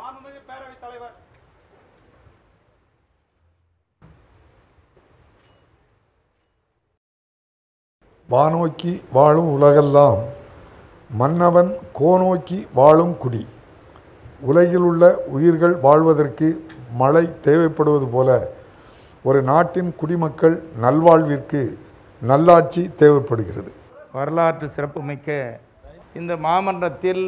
மாண்புமிகு பேரவைத் தலைவர் வானோக்கி வாழும் உலகெல்லாம் மன்னவன் கோநோக்கி வாழும் குடி உலகில் உள்ள உயிர்கள் வாழ்வதற்கு மழை தேவைப்படுவது போல ஒரு நாட்டின் குடிமக்கள் நல்வாழ்விற்கு நல்லாட்சி தேவைப்படுகிறது வரலாற்று சிறப்புமிக்க இந்த மாமன்றத்தில்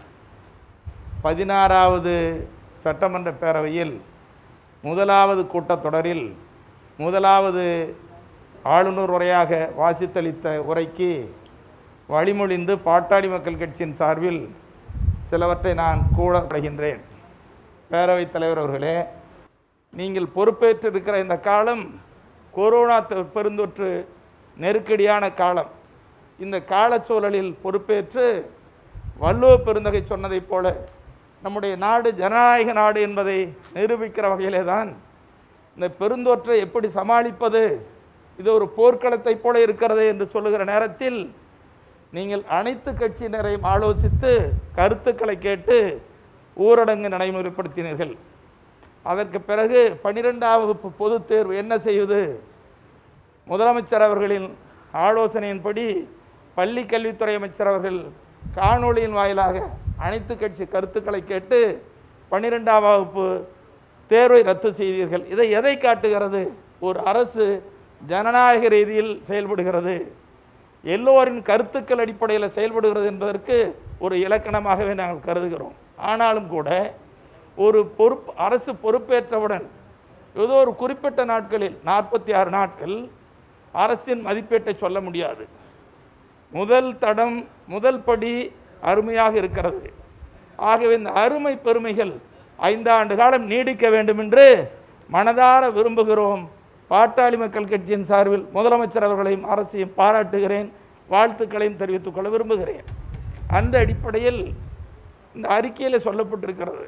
பதினாறாவது சட்டமன்ற பேரவையில் முதலாவது கூட்டத்தொடரில் முதலாவது ஆளுநர் உரையாக வாசித்தளித்த உரைக்கு வழிமொழிந்து பாட்டாளி மக்கள் கட்சியின் சார்பில் சிலவற்றை நான் கூறப்படுகின்றேன் பேரவைத் தலைவர் அவர்களே நீங்கள் பொறுப்பேற்றிருக்கிற இந்த காலம் கொரோனா த- பெருந்தொற்று நெருக்கடியான காலம் இந்த காலச்சூழலில் பொறுப்பேற்று வள்ளுவ பெருந்தகை சொன்னதைப் போல நம்முடைய நாடு ஜனநாயக நாடு என்பதை நிரூபிக்கிற வகையிலே தான் இந்த பெருந்தொற்றை எப்படி சமாளிப்பது இது ஒரு போர்க்களத்தைப் போல இருக்கிறது என்று சொல்லுகிற நேரத்தில் நீங்கள் அனைத்து கட்சியினரையும் ஆலோசித்து கருத்துக்களை கேட்டு ஊரடங்கு நடைமுறைப்படுத்தினீர்கள் அதற்கு பிறகு பன்னிரெண்டாம் வகுப்பு பொதுத் தேர்வு என்ன செய்வது முதலமைச்சர் அவர்களின் ஆலோசனையின்படி பள்ளி கல்வித்துறை அமைச்சர் அவர்கள் காணொளியின் வாயிலாக அனைத்து கட்சி கருத்துக்களை கேட்டு பன்னிரெண்டாம் வகுப்பு தேர்வை ரத்து செய்தீர்கள் இதை எதை காட்டுகிறது ஒரு அரசு ஜனநாயக ரீதியில் செயல்படுகிறது எல்லோரின் கருத்துக்கள் அடிப்படையில் செயல்படுகிறது என்பதற்கு ஒரு இலக்கணமாகவே நாங்கள் கருதுகிறோம் ஆனாலும் கூட ஒரு பொறுப்பு அரசு பொறுப்பேற்றவுடன் ஏதோ ஒரு குறிப்பிட்ட நாட்களில் நாற்பத்தி ஆறு நாட்கள் அரசின் மதிப்பீட்டை சொல்ல முடியாது முதல் தடம் முதல் படி அருமையாக இருக்கிறது ஆகவே இந்த அருமை பெருமைகள் ஐந்தாண்டு காலம் நீடிக்க வேண்டும் என்று மனதார விரும்புகிறோம் பாட்டாளி மக்கள் கட்சியின் சார்பில் முதலமைச்சர் அவர்களையும் அரசையும் பாராட்டுகிறேன் வாழ்த்துக்களையும் தெரிவித்துக் கொள்ள விரும்புகிறேன் அந்த அடிப்படையில் இந்த அறிக்கையில் சொல்லப்பட்டிருக்கிறது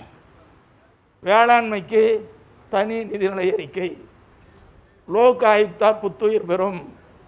வேளாண்மைக்கு தனி நிதிநிலை அறிக்கை லோக் ஆயுக்தா புத்துயிர் பெறும்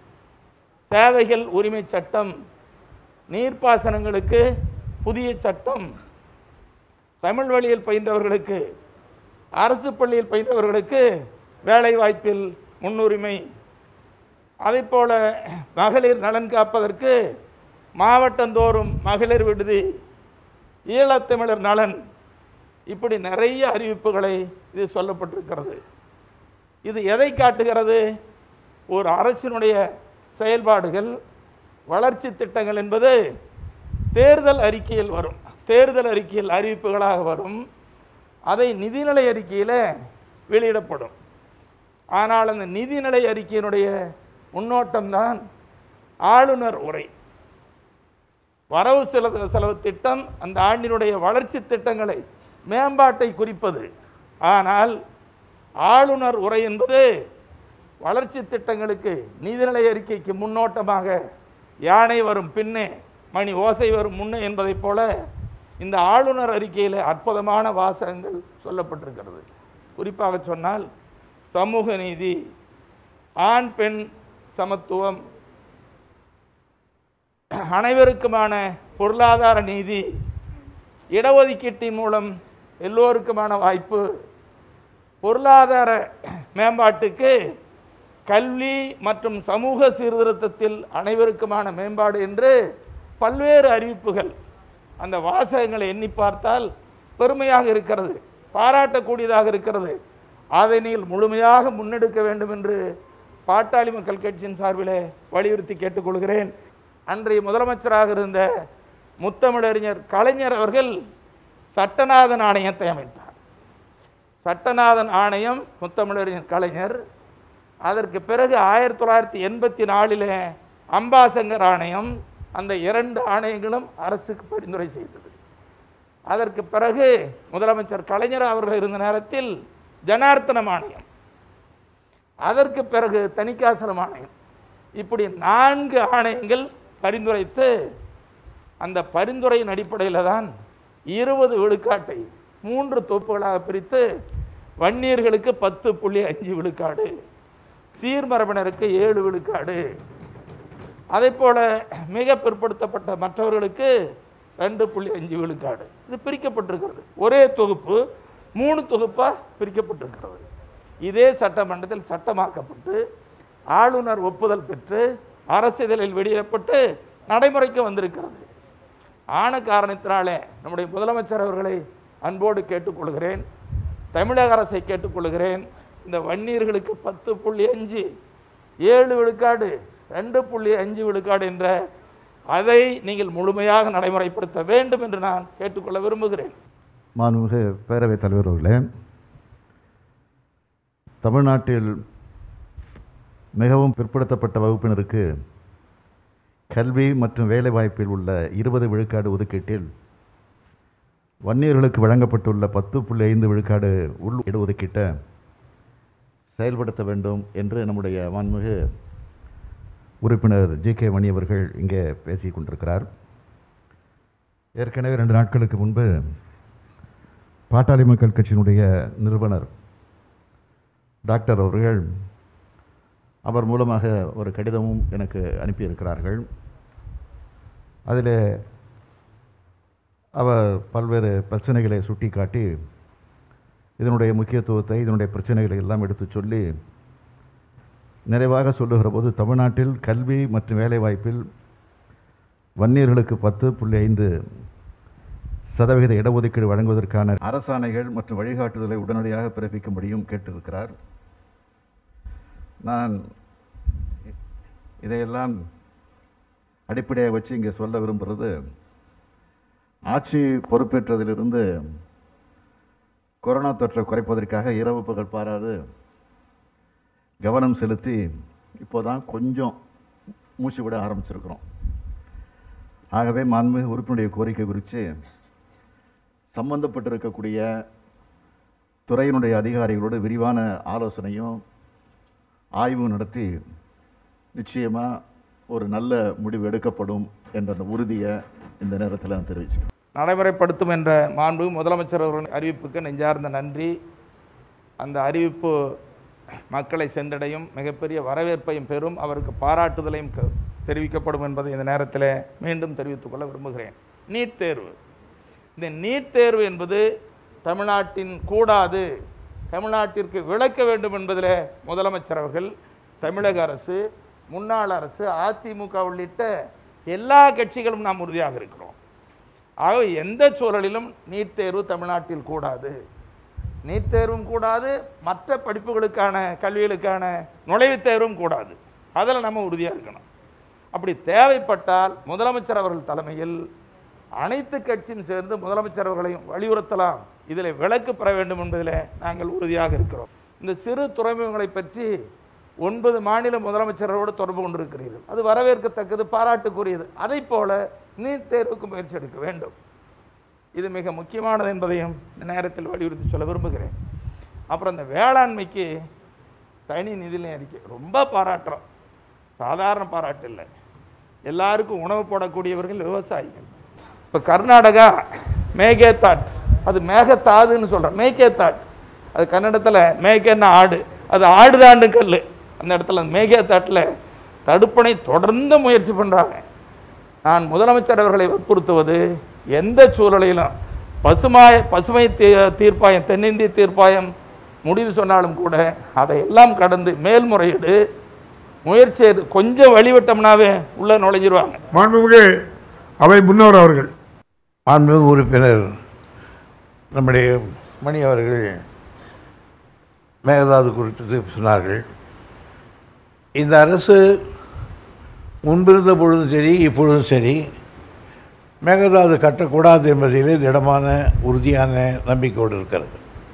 சேவைகள் உரிமை சட்டம் நீர்ப்பாசனங்களுக்கு புதிய சட்டம் தமிழ் வழியில் பயின்றவர்களுக்கு அரசு பள்ளியில் பயின்றவர்களுக்கு வேலை வாய்ப்பில் முன்னுரிமை அதைப்போல மகளிர் நலன் காப்பதற்கு மாவட்டந்தோறும் மகளிர் விடுதி ஈழத்தமிழர் நலன் இப்படி நிறைய அறிவிப்புகளை இது சொல்லப்பட்டிருக்கிறது இது எதை காட்டுகிறது ஒரு அரசினுடைய செயல்பாடுகள் வளர்ச்சி திட்டங்கள் என்பது தேர்தல் அறிக்கையில் வரும் தேர்தல் அறிக்கையில் அறிவிப்புகளாக வரும் அதை நிதிநிலை அறிக்கையில் வெளியிடப்படும் ஆனால் அந்த நிதிநிலை அறிக்கையினுடைய முன்னோட்டம்தான் ஆளுநர் உரை வரவு செலவு செலவு திட்டம் அந்த ஆண்டினுடைய வளர்ச்சி திட்டங்களை மேம்பாட்டை குறிப்பது ஆனால் ஆளுநர் உரை என்பது வளர்ச்சி திட்டங்களுக்கு நிதிநிலை அறிக்கைக்கு முன்னோட்டமாக யானை வரும் பின்னே மணி ஓசை வரும் முன்னே என்பதைப் போல இந்த ஆளுநர் அறிக்கையில் அற்புதமான வாசகங்கள் சொல்லப்பட்டிருக்கிறது குறிப்பாக சொன்னால் சமூக நீதி ஆண் பெண் சமத்துவம் அனைவருக்குமான பொருளாதார நீதி இடஒதுக்கீட்டின் மூலம் எல்லோருக்குமான வாய்ப்பு பொருளாதார மேம்பாட்டுக்கு கல்வி மற்றும் சமூக சீர்திருத்தத்தில் அனைவருக்குமான மேம்பாடு என்று பல்வேறு அறிவிப்புகள் அந்த வாசகங்களை எண்ணி பார்த்தால் பெருமையாக இருக்கிறது பாராட்டக்கூடியதாக இருக்கிறது அதை நீங்கள் முழுமையாக முன்னெடுக்க வேண்டும் என்று பாட்டாளி மக்கள் கட்சியின் சார்பிலே வலியுறுத்தி கேட்டுக்கொள்கிறேன் அன்றைய முதலமைச்சராக இருந்த முத்தமிழறிஞர் கலைஞர் அவர்கள் சட்டநாதன் ஆணையத்தை அமைத்தார் சட்டநாதன் ஆணையம் முத்தமிழறிஞர் கலைஞர் அதற்கு பிறகு ஆயிரத்தி தொள்ளாயிரத்தி எண்பத்தி நாலில் அம்பாசங்கர் ஆணையம் அந்த இரண்டு ஆணையங்களும் அரசுக்கு பரிந்துரை செய்தது அதற்கு பிறகு முதலமைச்சர் கலைஞர் அவர்கள் இருந்த நேரத்தில் ஜனார்த்தனம் ஆணையம் அதற்கு பிறகு தணிக்காசலம் ஆணையம் இப்படி நான்கு ஆணையங்கள் பரிந்துரைத்து அந்த பரிந்துரையின் அடிப்படையில் தான் இருபது விழுக்காட்டை மூன்று தொப்புகளாக பிரித்து வன்னியர்களுக்கு பத்து புள்ளி அஞ்சு விழுக்காடு சீர்மரபினருக்கு ஏழு விழுக்காடு அதே போல மிக பிற்படுத்தப்பட்ட மற்றவர்களுக்கு ரெண்டு புள்ளி அஞ்சு விழுக்காடு இது பிரிக்கப்பட்டிருக்கிறது ஒரே தொகுப்பு மூணு தொகுப்பாக பிரிக்கப்பட்டிருக்கிறது இதே சட்டமன்றத்தில் சட்டமாக்கப்பட்டு ஆளுநர் ஒப்புதல் பெற்று அரசிதழில் வெளியிடப்பட்டு நடைமுறைக்கு வந்திருக்கிறது ஆன காரணத்தினாலே நம்முடைய முதலமைச்சர் அவர்களை அன்போடு கேட்டுக்கொள்கிறேன் தமிழக அரசை கேட்டுக்கொள்கிறேன் இந்த வன்னியர்களுக்கு பத்து புள்ளி அஞ்சு ஏழு விழுக்காடு ரெண்டு புள்ளி அஞ்சு விழுக்காடு என்ற அதை நீங்கள் முழுமையாக நடைமுறைப்படுத்த வேண்டும் என்று நான் கேட்டுக்கொள்ள விரும்புகிறேன் மாண்புமிகு பேரவைத் தலைவர் அவர்களே தமிழ்நாட்டில் மிகவும் பிற்படுத்தப்பட்ட வகுப்பினருக்கு கல்வி மற்றும் வேலைவாய்ப்பில் உள்ள இருபது விழுக்காடு ஒதுக்கீட்டில் வன்னியர்களுக்கு வழங்கப்பட்டுள்ள பத்து புள்ளி ஐந்து விழுக்காடு உள் இடஒதுக்கீட்டை செயல்படுத்த வேண்டும் என்று நம்முடைய மாண்புமிகு உறுப்பினர் ஜி கே மணி அவர்கள் இங்கே பேசிக் கொண்டிருக்கிறார் ஏற்கனவே ரெண்டு நாட்களுக்கு முன்பு பாட்டாளி மக்கள் கட்சியினுடைய நிறுவனர் டாக்டர் அவர்கள் அவர் மூலமாக ஒரு கடிதமும் எனக்கு அனுப்பியிருக்கிறார்கள் அதில் அவர் பல்வேறு பிரச்சனைகளை சுட்டிக்காட்டி இதனுடைய முக்கியத்துவத்தை இதனுடைய பிரச்சனைகளை எல்லாம் எடுத்துச் சொல்லி நிறைவாக சொல்லுகிற போது தமிழ்நாட்டில் கல்வி மற்றும் வேலைவாய்ப்பில் வன்னியர்களுக்கு பத்து புள்ளி ஐந்து சதவிகித இடஒதுக்கீடு வழங்குவதற்கான அரசாணைகள் மற்றும் வழிகாட்டுதலை உடனடியாக பிறப்பிக்கும்படியும் கேட்டிருக்கிறார் நான் இதையெல்லாம் அடிப்படையாக வச்சு இங்கே சொல்ல விரும்புகிறது ஆட்சி பொறுப்பேற்றதிலிருந்து கொரோனா தொற்றை குறைப்பதற்காக இரவு பகல் பாராது கவனம் செலுத்தி இப்போ தான் கொஞ்சம் மூச்சு விட ஆரம்பிச்சிருக்கிறோம் ஆகவே மாண்புமிகு உறுப்பினுடைய கோரிக்கை குறித்து சம்பந்தப்பட்டிருக்கக்கூடிய துறையினுடைய அதிகாரிகளோடு விரிவான ஆலோசனையும் ஆய்வும் நடத்தி நிச்சயமாக ஒரு நல்ல முடிவு எடுக்கப்படும் என்ற அந்த உறுதியை இந்த நேரத்தில் நான் தெரிவிச்சுக்கிறேன் நடைமுறைப்படுத்தும் என்ற மாண்பு முதலமைச்சர் அவர்களின் அறிவிப்புக்கு நெஞ்சார்ந்த நன்றி அந்த அறிவிப்பு மக்களை சென்றடையும் மிகப்பெரிய வரவேற்பையும் பெறும் அவருக்கு பாராட்டுதலையும் க- தெரிவிக்கப்படும் என்பதை இந்த நேரத்தில் மீண்டும் தெரிவித்துக் கொள்ள விரும்புகிறேன் நீட் தேர்வு இந்த நீட் தேர்வு என்பது தமிழ்நாட்டின் கூடாது தமிழ்நாட்டிற்கு விளக்க வேண்டும் என்பதில் முதலமைச்சர் அவர்கள் தமிழக அரசு முன்னாள் அரசு அதிமுக உள்ளிட்ட எல்லா கட்சிகளும் நாம் உறுதியாக இருக்கிறோம் ஆகவே எந்த சூழலிலும் நீட் தேர்வு தமிழ்நாட்டில் கூடாது நீட் தேர்வும் கூடாது மற்ற படிப்புகளுக்கான கல்விகளுக்கான நுழைவுத் தேர்வும் கூடாது அதில் நம்ம உறுதியாக இருக்கணும் அப்படி தேவைப்பட்டால் முதலமைச்சர் அவர்கள் தலைமையில் அனைத்து கட்சியும் சேர்ந்து முதலமைச்சர் அவர்களையும் வலியுறுத்தலாம் இதில் விலக்கு பெற வேண்டும் என்பதில் நாங்கள் உறுதியாக இருக்கிறோம் இந்த சிறு துறைமுகங்களை பற்றி ஒன்பது மாநில முதலமைச்சரோடு தொடர்பு கொண்டிருக்கிறீர்கள் அது வரவேற்கத்தக்கது பாராட்டுக்குரியது அதைப் போல நீட் தேர்வுக்கு முயற்சி எடுக்க வேண்டும் இது மிக முக்கியமானது என்பதையும் இந்த நேரத்தில் வலியுறுத்தி சொல்ல விரும்புகிறேன் அப்புறம் இந்த வேளாண்மைக்கு தனி நிதிநிலை அறிக்கை ரொம்ப பாராட்டுறோம் சாதாரண பாராட்டு இல்லை எல்லாருக்கும் உணவு போடக்கூடியவர்கள் விவசாயிகள் இப்போ கர்நாடகா மேகேதாட் அது மேகத்தாதுன்னு சொல்கிறேன் மேகேதாட் அது கன்னடத்தில் மேகேன்னா ஆடு அது ஆடுதாண்டு கல் அந்த இடத்துல மேகேதாட்டில் தடுப்பணை தொடர்ந்து முயற்சி பண்ணுறாங்க நான் முதலமைச்சர் அவர்களை வற்புறுத்துவது எந்த சூழலிலும் பசுமாய பசுமை தீ தீர்ப்பாயம் தென்னிந்திய தீர்ப்பாயம் முடிவு சொன்னாலும் கூட அதையெல்லாம் கடந்து மேல்முறையீடு முயற்சி எடு- கொஞ்சம் வழிவிட்டோம்னாவே உள்ளே நுழைஞ்சிருவாங்க மாண்புமிகு அவை முன்னோர் அவர்கள் மாண்புமிகு உறுப்பினர் நம்முடைய மணி அவர்கள் மேகதாது குறித்து சொன்னார்கள் இந்த அரசு முன்பிருந்த பொழுதும் சரி இப்பொழுதும் சரி மேகதாது கட்டக்கூடாது என்பதிலே திடமான உறுதியான நம்பிக்கையோடு இருக்கிறது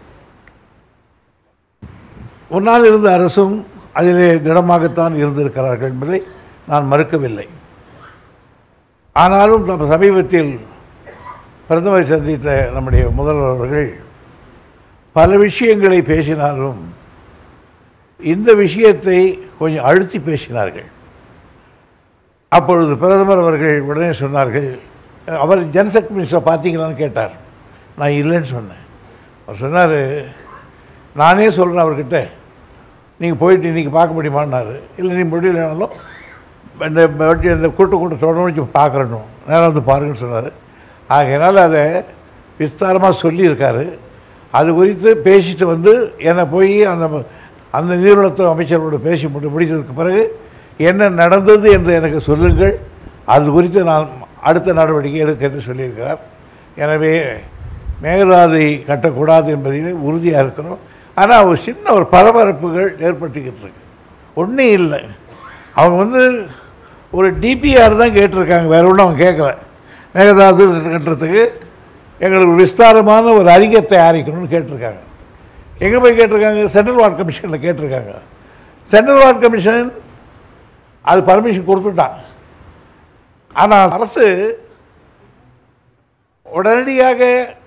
முன்னால் இருந்த அரசும் அதிலே திடமாகத்தான் இருந்திருக்கிறார்கள் என்பதை நான் மறுக்கவில்லை ஆனாலும் நம்ம சமீபத்தில் பிரதமரை சந்தித்த நம்முடைய முதல்வர் அவர்கள் பல விஷயங்களை பேசினாலும் இந்த விஷயத்தை கொஞ்சம் அழுத்தி பேசினார்கள் அப்பொழுது பிரதமர் அவர்கள் உடனே சொன்னார்கள் அவர் ஜனசக்தி மினிஸ்டரை பார்த்தீங்களான்னு கேட்டார் நான் இல்லைன்னு சொன்னேன் அவர் சொன்னார் நானே சொல்கிறேன் அவர்கிட்ட நீங்கள் போயிட்டு இன்றைக்கி பார்க்க முடியுமான்னாரு இல்லை நீ முடியலனாலும் இந்த வாட்டி இந்த கூட்ட கூட்டத்தோட வச்சு பார்க்குறணும் நேரம் வந்து பாருங்கன்னு சொன்னார் ஆகையினால் அதை விஸ்தாரமாக சொல்லியிருக்காரு அது குறித்து பேசிட்டு வந்து என்னை போய் அந்த அந்த நீர்வளத்துறை அமைச்சரோடு பேசி முடி முடித்ததுக்கு பிறகு என்ன நடந்தது என்று எனக்கு சொல்லுங்கள் அது குறித்து நான் அடுத்த நடவடிக்கை எடுக்க என்று சொல்லியிருக்கிறார் எனவே மேகதாதை கட்டக்கூடாது என்பதிலே உறுதியாக இருக்கிறோம் ஆனால் ஒரு சின்ன ஒரு பரபரப்புகள் ஏற்பட்டுக்கிட்டு இருக்கு ஒன்றும் இல்லை அவங்க வந்து ஒரு டிபிஆர் தான் கேட்டிருக்காங்க வேற ஒன்றும் அவங்க கேட்கல மேகதாது கட்டுறதுக்கு எங்களுக்கு ஒரு விஸ்தாரமான ஒரு அறிக்கை தயாரிக்கணும்னு கேட்டிருக்காங்க எங்கே போய் கேட்டிருக்காங்க சென்ட்ரல் வார்டு கமிஷனில் கேட்டிருக்காங்க சென்ட்ரல் வார்டு கமிஷன் அது பர்மிஷன் கொடுத்துட்டான் ஆனால் அரசு உடனடியாக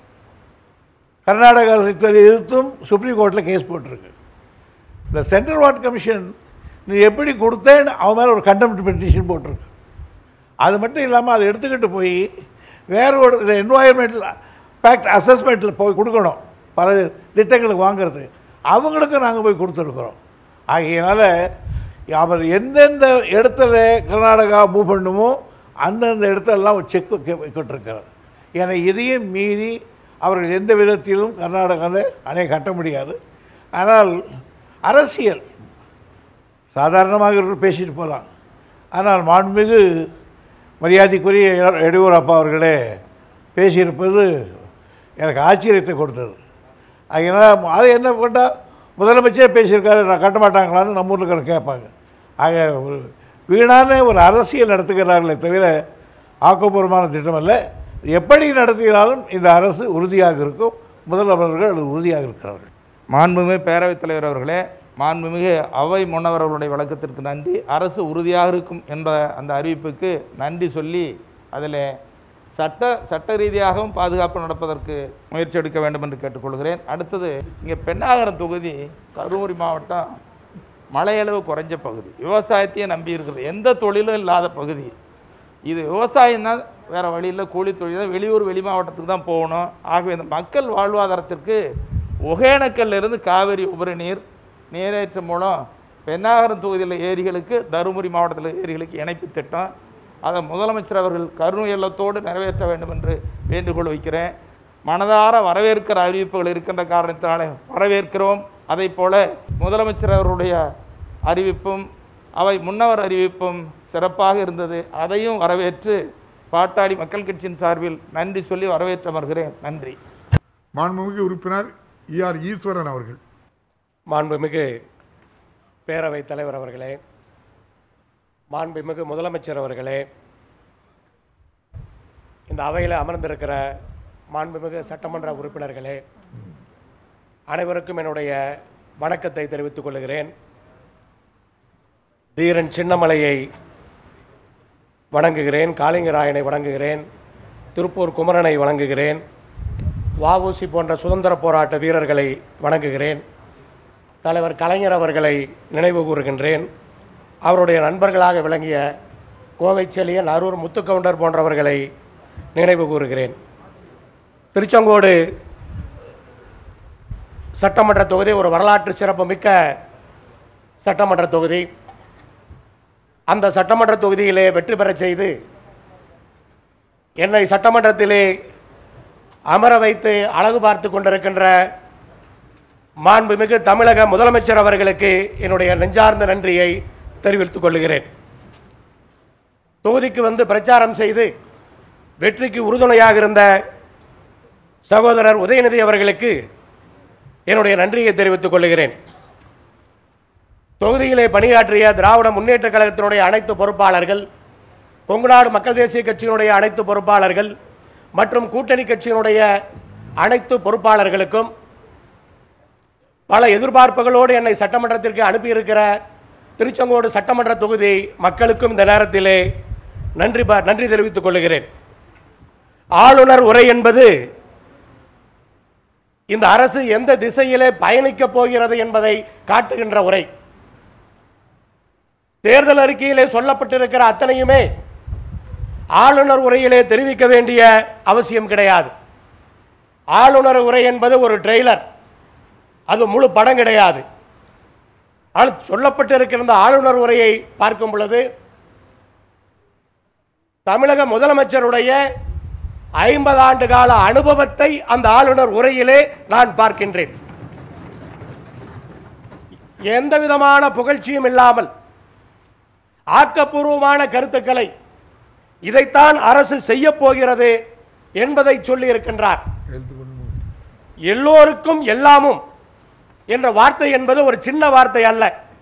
கர்நாடக அரசை எதிர்த்தும் சுப்ரீம் கோர்ட்டில் கேஸ் போட்டிருக்கு இந்த சென்ட்ரல் வார்டு கமிஷன் நீ எப்படி கொடுத்தேன்னு அவன் மேலே ஒரு கண்டெம்ட் பெட்டிஷன் போட்டிருக்கு அது மட்டும் இல்லாமல் அதை எடுத்துக்கிட்டு போய் வேற ஒரு இந்த என்வாயர்மெண்டல் ஃபேக்ட் அசஸ்மெண்ட்டில் போய் கொடுக்கணும் பல திட்டங்களுக்கு வாங்குறது அவங்களுக்கும் நாங்கள் போய் கொடுத்துருக்குறோம் ஆகையினால அவர் எந்தெந்த இடத்துல கர்நாடகா மூவ் பண்ணுமோ அந்தந்த இடத்தெல்லாம் ஒரு செக் வைக்கிட்டிருக்கிறார் ஏன்னா இதையும் மீறி அவர்கள் எந்த விதத்திலும் கர்நாடகாவில் அணை கட்ட முடியாது ஆனால் அரசியல் சாதாரணமாக இவர்கள் பேசிட்டு போகலாம் ஆனால் மாண்புமிகு மரியாதைக்குரிய எட- எடியூரப்பா அவர்களே பேசியிருப்பது எனக்கு ஆச்சரியத்தை கொடுத்தது அதனால் அது என்ன பண்ணால் முதலமைச்சர் பேசியிருக்காரு நான் கட்ட மாட்டாங்களான்னு நம்ம ஊரில் இருக்கிற கேட்பாங்க ஆக ஒரு வீணான ஒரு அரசியல் நடத்துகிறார்களே தவிர ஆக்கப்பூர்வமான திட்டம் அல்ல எப்படி நடத்தினாலும் இந்த அரசு உறுதியாக இருக்கும் முதல்வர்கள் அது உறுதியாக இருக்கிறார்கள் மாண்புமிகு பேரவைத் தலைவர் அவர்களே மாண்புமிகு அவை முன்னவர் அவர்களுடைய வழக்கத்திற்கு நன்றி அரசு உறுதியாக இருக்கும் என்ற அந்த அறிவிப்புக்கு நன்றி சொல்லி அதில் சட்ட சட்ட ரீதியாகவும் பாதுகாப்பு நடப்பதற்கு முயற்சி எடுக்க வேண்டும் என்று கேட்டுக்கொள்கிறேன் அடுத்தது இங்கே பெண்ணாகரம் தொகுதி கருமூரி மாவட்டம் மழையளவு குறைஞ்ச பகுதி விவசாயத்தையே நம்பி இருக்கிறது எந்த தொழிலும் இல்லாத பகுதி இது விவசாயம் தான் வேறு வழியில் கூலி தொழில் தான் வெளியூர் வெளி மாவட்டத்துக்கு தான் போகணும் ஆகவே இந்த மக்கள் வாழ்வாதாரத்திற்கு ஒகேனக்கல்ல இருந்து காவிரி உபரி நீர் நீரேற்றம் மூலம் பெண்ணாகரம் தொகுதியில் ஏரிகளுக்கு தருமபுரி மாவட்டத்தில் ஏரிகளுக்கு இணைப்பு திட்டம் அதை முதலமைச்சர் அவர்கள் கருணை எல்லத்தோடு நிறைவேற்ற வேண்டும் என்று வேண்டுகோள் வைக்கிறேன் மனதார வரவேற்கிற அறிவிப்புகள் இருக்கின்ற காரணத்தினாலே வரவேற்கிறோம் அதைப் போல முதலமைச்சர் அவருடைய அறிவிப்பும் அவை முன்னவர் அறிவிப்பும் சிறப்பாக இருந்தது அதையும் வரவேற்று பாட்டாளி மக்கள் கட்சியின் சார்பில் நன்றி சொல்லி வரவேற்று அமர்கிறேன் நன்றி மாண்புமிகு உறுப்பினர் இஆர் ஈஸ்வரன் அவர்கள் மாண்புமிகு பேரவைத் தலைவர் அவர்களே மாண்புமிகு முதலமைச்சர் அவர்களே இந்த அவையில் அமர்ந்திருக்கிற மாண்புமிகு சட்டமன்ற உறுப்பினர்களே அனைவருக்கும் என்னுடைய வணக்கத்தை தெரிவித்துக் கொள்கிறேன் தீரன் சின்னமலையை வணங்குகிறேன் காளிங்கராயனை வணங்குகிறேன் திருப்பூர் குமரனை வணங்குகிறேன் வஉசி போன்ற சுதந்திர போராட்ட வீரர்களை வணங்குகிறேன் தலைவர் கலைஞர் அவர்களை நினைவு கூறுகின்றேன் அவருடைய நண்பர்களாக விளங்கிய கோவை செலியன் அரூர் முத்துக்கவுண்டர் போன்றவர்களை நினைவு கூறுகிறேன் திருச்செங்கோடு சட்டமன்ற தொகுதி ஒரு வரலாற்று சிறப்புமிக்க சட்டமன்ற தொகுதி அந்த சட்டமன்ற தொகுதியிலே வெற்றி பெறச் செய்து என்னை சட்டமன்றத்திலே அமர வைத்து அழகு பார்த்து கொண்டிருக்கின்ற மாண்புமிகு தமிழக முதலமைச்சர் அவர்களுக்கு என்னுடைய நெஞ்சார்ந்த நன்றியை தெரிவித்துக் கொள்கிறேன் தொகுதிக்கு வந்து பிரச்சாரம் செய்து வெற்றிக்கு உறுதுணையாக இருந்த சகோதரர் உதயநிதி அவர்களுக்கு என்னுடைய நன்றியை தெரிவித்துக் கொள்கிறேன் தொகுதியிலே பணியாற்றிய திராவிட முன்னேற்றக் கழகத்தினுடைய அனைத்து பொறுப்பாளர்கள் கொங்குநாடு மக்கள் தேசிய கட்சியினுடைய அனைத்து பொறுப்பாளர்கள் மற்றும் கூட்டணி கட்சியினுடைய அனைத்து பொறுப்பாளர்களுக்கும் பல எதிர்பார்ப்புகளோடு என்னை சட்டமன்றத்திற்கு அனுப்பியிருக்கிற திருச்செங்கோடு சட்டமன்ற தொகுதி மக்களுக்கும் இந்த நேரத்திலே நன்றி பா- நன்றி தெரிவித்துக் கொள்கிறேன் ஆளுநர் உரை என்பது இந்த அரசு எந்த திசையிலே பயணிக்கப் போகிறது என்பதை காட்டுகின்ற உரை தேர்தல் அறிக்கையிலே சொல்லப்பட்டிருக்கிற அத்தனையுமே ஆளுநர் உரையிலே தெரிவிக்க வேண்டிய அவசியம் கிடையாது ஆளுநர் உரை என்பது ஒரு ட்ரெய்லர் அது முழு படம் கிடையாது ஆனால் சொல்லப்பட்டிருக்கிற இந்த ஆளுநர் உரையை பார்க்கும் பொழுது தமிழக முதலமைச்சருடைய ஐம்பது ஆண்டு கால அனுபவத்தை அந்த ஆளுநர் உரையிலே நான் பார்க்கின்றேன் எந்த விதமான புகழ்ச்சியும் இல்லாமல் ஆக்கப்பூர்வமான கருத்துக்களை இதைத்தான் அரசு செய்ய போகிறது என்பதை சொல்லி இருக்கின்றார் எல்லோருக்கும் எல்லாமும் என்ற வார்த்தை என்பது ஒரு சின்ன வார்த்தை அல்ல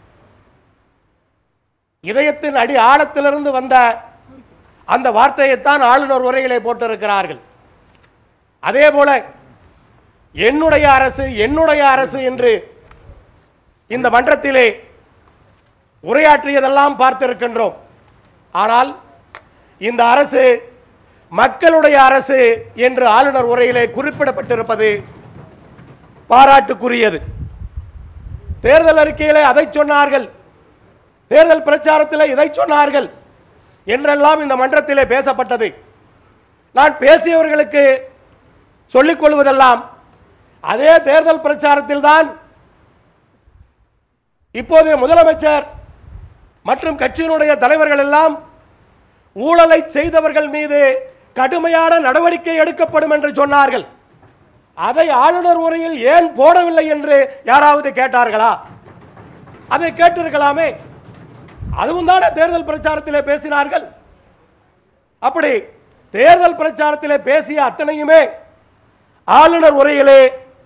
இதயத்தின் அடி ஆழத்திலிருந்து வந்த அந்த வார்த்தையைத்தான் ஆளுநர் உரையிலே போட்டிருக்கிறார்கள் அதே போல என்னுடைய அரசு என்னுடைய அரசு என்று இந்த மன்றத்திலே உரையாற்றியதெல்லாம் பார்த்திருக்கின்றோம் ஆனால் இந்த அரசு மக்களுடைய அரசு என்று ஆளுநர் உரையிலே குறிப்பிடப்பட்டிருப்பது பாராட்டுக்குரியது தேர்தல் அறிக்கையிலே அதை சொன்னார்கள் தேர்தல் பிரச்சாரத்தில் இதை சொன்னார்கள் என்றெல்லாம் இந்த மன்றத்திலே பேசப்பட்டது நான் பேசியவர்களுக்கு சொல்லிக் கொள்வதெல்லாம் அதே தேர்தல் பிரச்சாரத்தில் தான் இப்போதைய முதலமைச்சர் மற்றும் கட்சியினுடைய தலைவர்கள் எல்லாம் ஊழலை செய்தவர்கள் மீது கடுமையான நடவடிக்கை எடுக்கப்படும் என்று சொன்னார்கள் அதை ஆளுநர் உரையில் ஏன் போடவில்லை என்று யாராவது கேட்டார்களா அதை கேட்டிருக்கலாமே அதுவும் தானே தேர்தல் பிரச்சாரத்திலே பேசினார்கள் அப்படி தேர்தல் பிரச்சாரத்திலே பேசிய அத்தனையுமே ஆளுநர் உரையிலே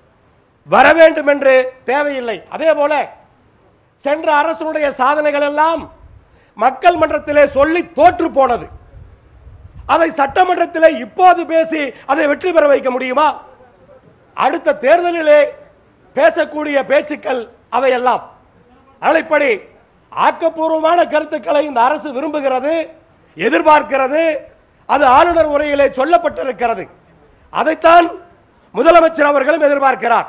வர வேண்டும் என்று தேவையில்லை அதே போல சென்ற அரசனுடைய சாதனைகள் எல்லாம் மக்கள் மன்றத்திலே சொல்லி தோற்று போனது அதை சட்டமன்றத்திலே இப்போது பேசி அதை வெற்றி பெற வைக்க முடியுமா அடுத்த தேர்தலிலே பேசக்கூடிய பேச்சுக்கள் அவையெல்லாம் அதனைப்படி ஆக்கப்பூர்வமான கருத்துக்களை இந்த அரசு விரும்புகிறது எதிர்பார்க்கிறது அது ஆளுநர் உரையிலே சொல்லப்பட்டிருக்கிறது அதைத்தான் முதலமைச்சர் அவர்களும் எதிர்பார்க்கிறார்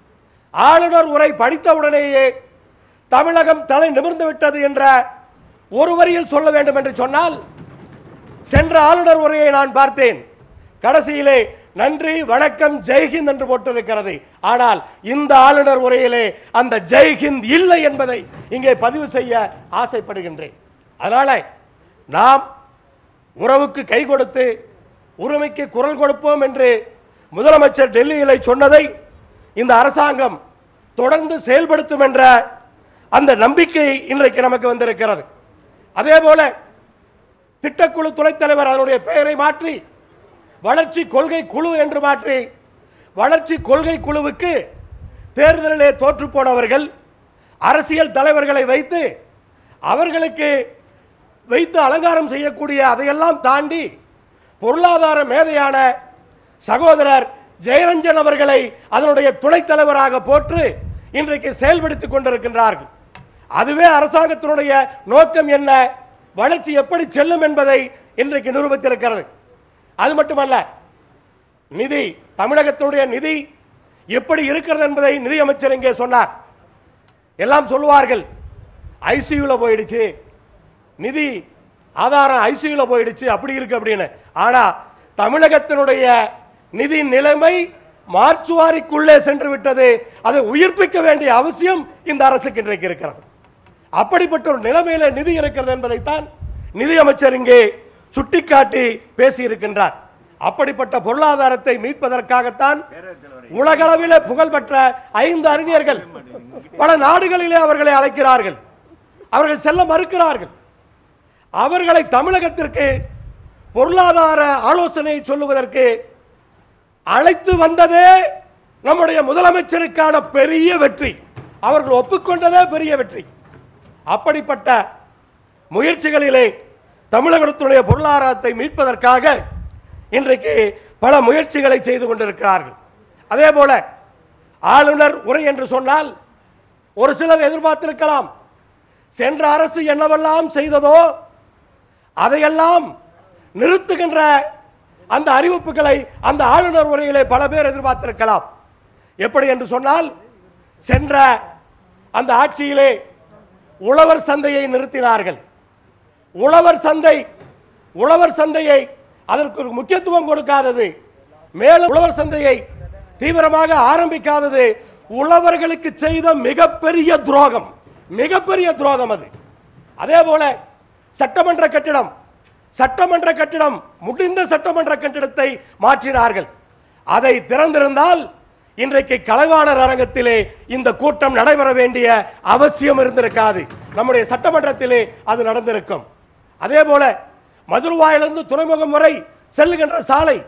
ஆளுநர் உரை படித்தவுடனேயே தமிழகம் தலை நிமிர்ந்து விட்டது என்ற ஒரு வரியில் சொல்ல வேண்டும் என்று சொன்னால் சென்ற ஆளுநர் உரையை நான் பார்த்தேன் கடைசியிலே நன்றி வணக்கம் ஜெய்ஹிந்த் என்று போட்டிருக்கிறது ஆனால் இந்த ஆளுநர் உரையிலே அந்த ஜெய்ஹிந்த் இல்லை என்பதை இங்கே பதிவு செய்ய ஆசைப்படுகின்றேன் அதனால நாம் உறவுக்கு கை கொடுத்து உரிமைக்கு குரல் கொடுப்போம் என்று முதலமைச்சர் டெல்லியிலே சொன்னதை இந்த அரசாங்கம் தொடர்ந்து செயல்படுத்தும் என்ற அந்த நம்பிக்கை இன்றைக்கு நமக்கு வந்திருக்கிறது அதே போல திட்டக்குழு துணைத் தலைவர் அதனுடைய பெயரை மாற்றி வளர்ச்சி கொள்கை குழு என்று மாற்றி வளர்ச்சி கொள்கை குழுவுக்கு தேர்தலிலே தோற்று போனவர்கள் அரசியல் தலைவர்களை வைத்து அவர்களுக்கு வைத்து அலங்காரம் செய்யக்கூடிய அதையெல்லாம் தாண்டி பொருளாதார மேதையான சகோதரர் ஜெயரஞ்சன் அவர்களை அதனுடைய துணைத் தலைவராக போற்று இன்றைக்கு செயல்படுத்திக் கொண்டிருக்கின்றார்கள் அதுவே அரசாங்கத்தினுடைய நோக்கம் என்ன வளர்ச்சி எப்படி செல்லும் என்பதை இன்றைக்கு நிரூபித்திருக்கிறது அது மட்டுமல்ல நிதி தமிழகத்தினுடைய நிதி எப்படி இருக்கிறது என்பதை நிதியமைச்சர் இங்கே சொன்னார் எல்லாம் சொல்லுவார்கள் ஐசியூவில் போயிடுச்சு நிதி ஆதாரம் ஐசியூவில் போயிடுச்சு அப்படி இருக்கு அப்படின்னு ஆனா தமிழகத்தினுடைய நிதி நிலைமை மார்ச்சுவாரிக்குள்ளே சென்று விட்டது அதை உயிர்ப்பிக்க வேண்டிய அவசியம் இந்த அரசுக்கு இன்றைக்கு இருக்கிறது அப்படிப்பட்ட ஒரு நிலைமையில நிதி இருக்கிறது என்பதைத்தான் நிதியமைச்சர் இங்கே சுட்டிக்காட்டி பேசியிருக்கின்றார் அப்படிப்பட்ட பொருளாதாரத்தை மீட்பதற்காகத்தான் உலகளவில் புகழ்பெற்ற ஐந்து அறிஞர்கள் பல நாடுகளிலே அவர்களை அழைக்கிறார்கள் அவர்கள் செல்ல மறுக்கிறார்கள் அவர்களை தமிழகத்திற்கு பொருளாதார ஆலோசனை சொல்லுவதற்கு அழைத்து வந்ததே நம்முடைய முதலமைச்சருக்கான பெரிய வெற்றி அவர்கள் ஒப்புக்கொண்டதே பெரிய வெற்றி அப்படிப்பட்ட முயற்சிகளிலே தமிழகத்துடைய பொருளாதாரத்தை மீட்பதற்காக இன்றைக்கு பல முயற்சிகளை செய்து கொண்டிருக்கிறார்கள் அதே போல ஆளுநர் உரை என்று சொன்னால் ஒரு சிலர் எதிர்பார்த்திருக்கலாம் சென்ற அரசு என்னவெல்லாம் செய்ததோ அதையெல்லாம் நிறுத்துகின்ற அந்த அறிவிப்புகளை அந்த ஆளுநர் உரையிலே பல பேர் எதிர்பார்த்திருக்கலாம் எப்படி என்று சொன்னால் சென்ற அந்த ஆட்சியிலே உழவர் சந்தையை நிறுத்தினார்கள் உழவர் சந்தை உழவர் சந்தையை அதற்கு ஒரு முக்கியத்துவம் கொடுக்காதது மேலும் உழவர் சந்தையை தீவிரமாக ஆரம்பிக்காதது உழவர்களுக்கு செய்த மிகப்பெரிய துரோகம் மிகப்பெரிய துரோகம் அது அதே போல சட்டமன்ற கட்டிடம் சட்டமன்ற கட்டிடம் முடிந்த சட்டமன்ற கட்டிடத்தை மாற்றினார்கள் அதை திறந்திருந்தால் இன்றைக்கு கலைவாணர் அரங்கத்திலே இந்த கூட்டம் நடைபெற வேண்டிய அவசியம் இருந்திருக்காது நம்முடைய சட்டமன்றத்திலே அது நடந்திருக்கும் அதே போல மதுரவாயிலிருந்து துறைமுகம் வரை செல்லுகின்ற சாலை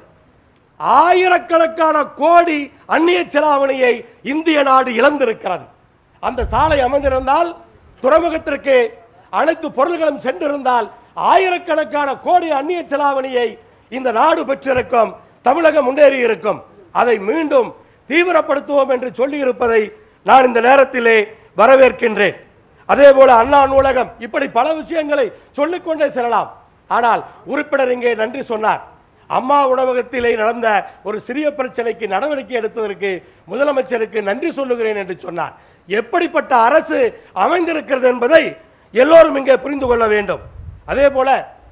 ஆயிரக்கணக்கான கோடி அந்நிய செலாவணியை இந்திய நாடு இழந்திருக்கிறது அந்த சாலை அமைந்திருந்தால் துறைமுகத்திற்கு அனைத்து பொருள்களும் சென்றிருந்தால் ஆயிரக்கணக்கான கோடி அந்நிய செலாவணியை இந்த நாடு பெற்றிருக்கும் தமிழகம் முன்னேறி இருக்கும் அதை மீண்டும் தீவிரப்படுத்துவோம் என்று சொல்லி இருப்பதை நான் இந்த நேரத்திலே வரவேற்கின்றேன் அதே போல அண்ணா நூலகம் இப்படி பல விஷயங்களை சொல்லிக்கொண்டே செல்லலாம் ஆனால் உறுப்பினர் இங்கே நன்றி சொன்னார் அம்மா உணவகத்திலே நடந்த ஒரு சிறிய பிரச்சனைக்கு நடவடிக்கை எடுத்ததற்கு முதலமைச்சருக்கு நன்றி சொல்லுகிறேன் என்று சொன்னார் எப்படிப்பட்ட அரசு அமைந்திருக்கிறது என்பதை எல்லோரும் இங்கே புரிந்து கொள்ள வேண்டும் அதே போல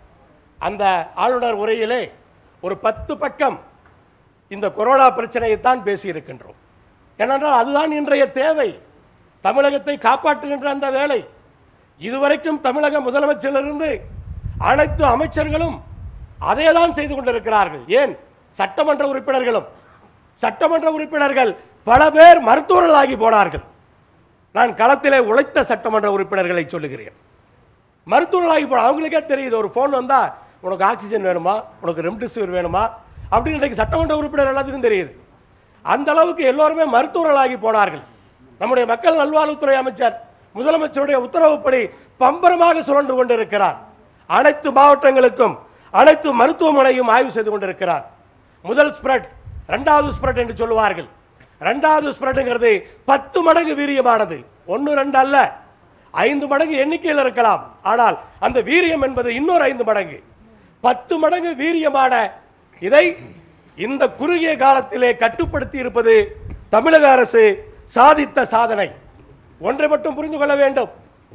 அந்த ஆளுநர் உரையிலே ஒரு பத்து பக்கம் இந்த கொரோனா பிரச்சனையைத்தான் பேசியிருக்கின்றோம் ஏனென்றால் அதுதான் இன்றைய தேவை தமிழகத்தை காப்பாற்றுகின்ற அந்த வேலை இதுவரைக்கும் தமிழக முதலமைச்சரிலிருந்து அனைத்து அமைச்சர்களும் அதே தான் செய்து கொண்டிருக்கிறார்கள் ஏன் சட்டமன்ற உறுப்பினர்களும் சட்டமன்ற உறுப்பினர்கள் பல பேர் மருத்துவர்களாகி போனார்கள் நான் களத்திலே உழைத்த சட்டமன்ற உறுப்பினர்களை சொல்லுகிறேன் மருத்துவர்களாகி போன அவங்களுக்கே தெரியுது ஒரு ஃபோன் வந்தா உனக்கு ஆக்சிஜன் வேணுமா உனக்கு ரெம்டெசிவிர் வேணுமா அப்படின்னு இன்றைக்கு சட்டமன்ற உறுப்பினர் எல்லாத்துக்கும் தெரியுது அந்த அளவுக்கு எல்லோருமே மருத்துவர்களாகி போனார்கள் நம்முடைய மக்கள் நல்வாழ்வுத்துறை அமைச்சர் முதலமைச்சருடைய உத்தரவுப்படி பம்பரமாக சுழன்று கொண்டிருக்கிறார் அனைத்து மாவட்டங்களுக்கும் அனைத்து மருத்துவமனையும் ஆய்வு செய்து கொண்டிருக்கிறார் முதல் ஸ்ப்ரெட் இரண்டாவது ஸ்ப்ரெட் என்று சொல்லுவார்கள் இரண்டாவது ஸ்ப்ரெட்ங்கிறது பத்து மடங்கு வீரியமானது ஒன்று ரெண்டு அல்ல ஐந்து மடங்கு எண்ணிக்கையில் இருக்கலாம் ஆனால் அந்த வீரியம் என்பது இன்னொரு ஐந்து மடங்கு பத்து மடங்கு வீரியமான இதை இந்த குறுகிய காலத்திலே கட்டுப்படுத்தி இருப்பது தமிழக அரசு சாதித்த சாதனை ஒன்றை மட்டும் புரிந்து கொள்ள வேண்டும்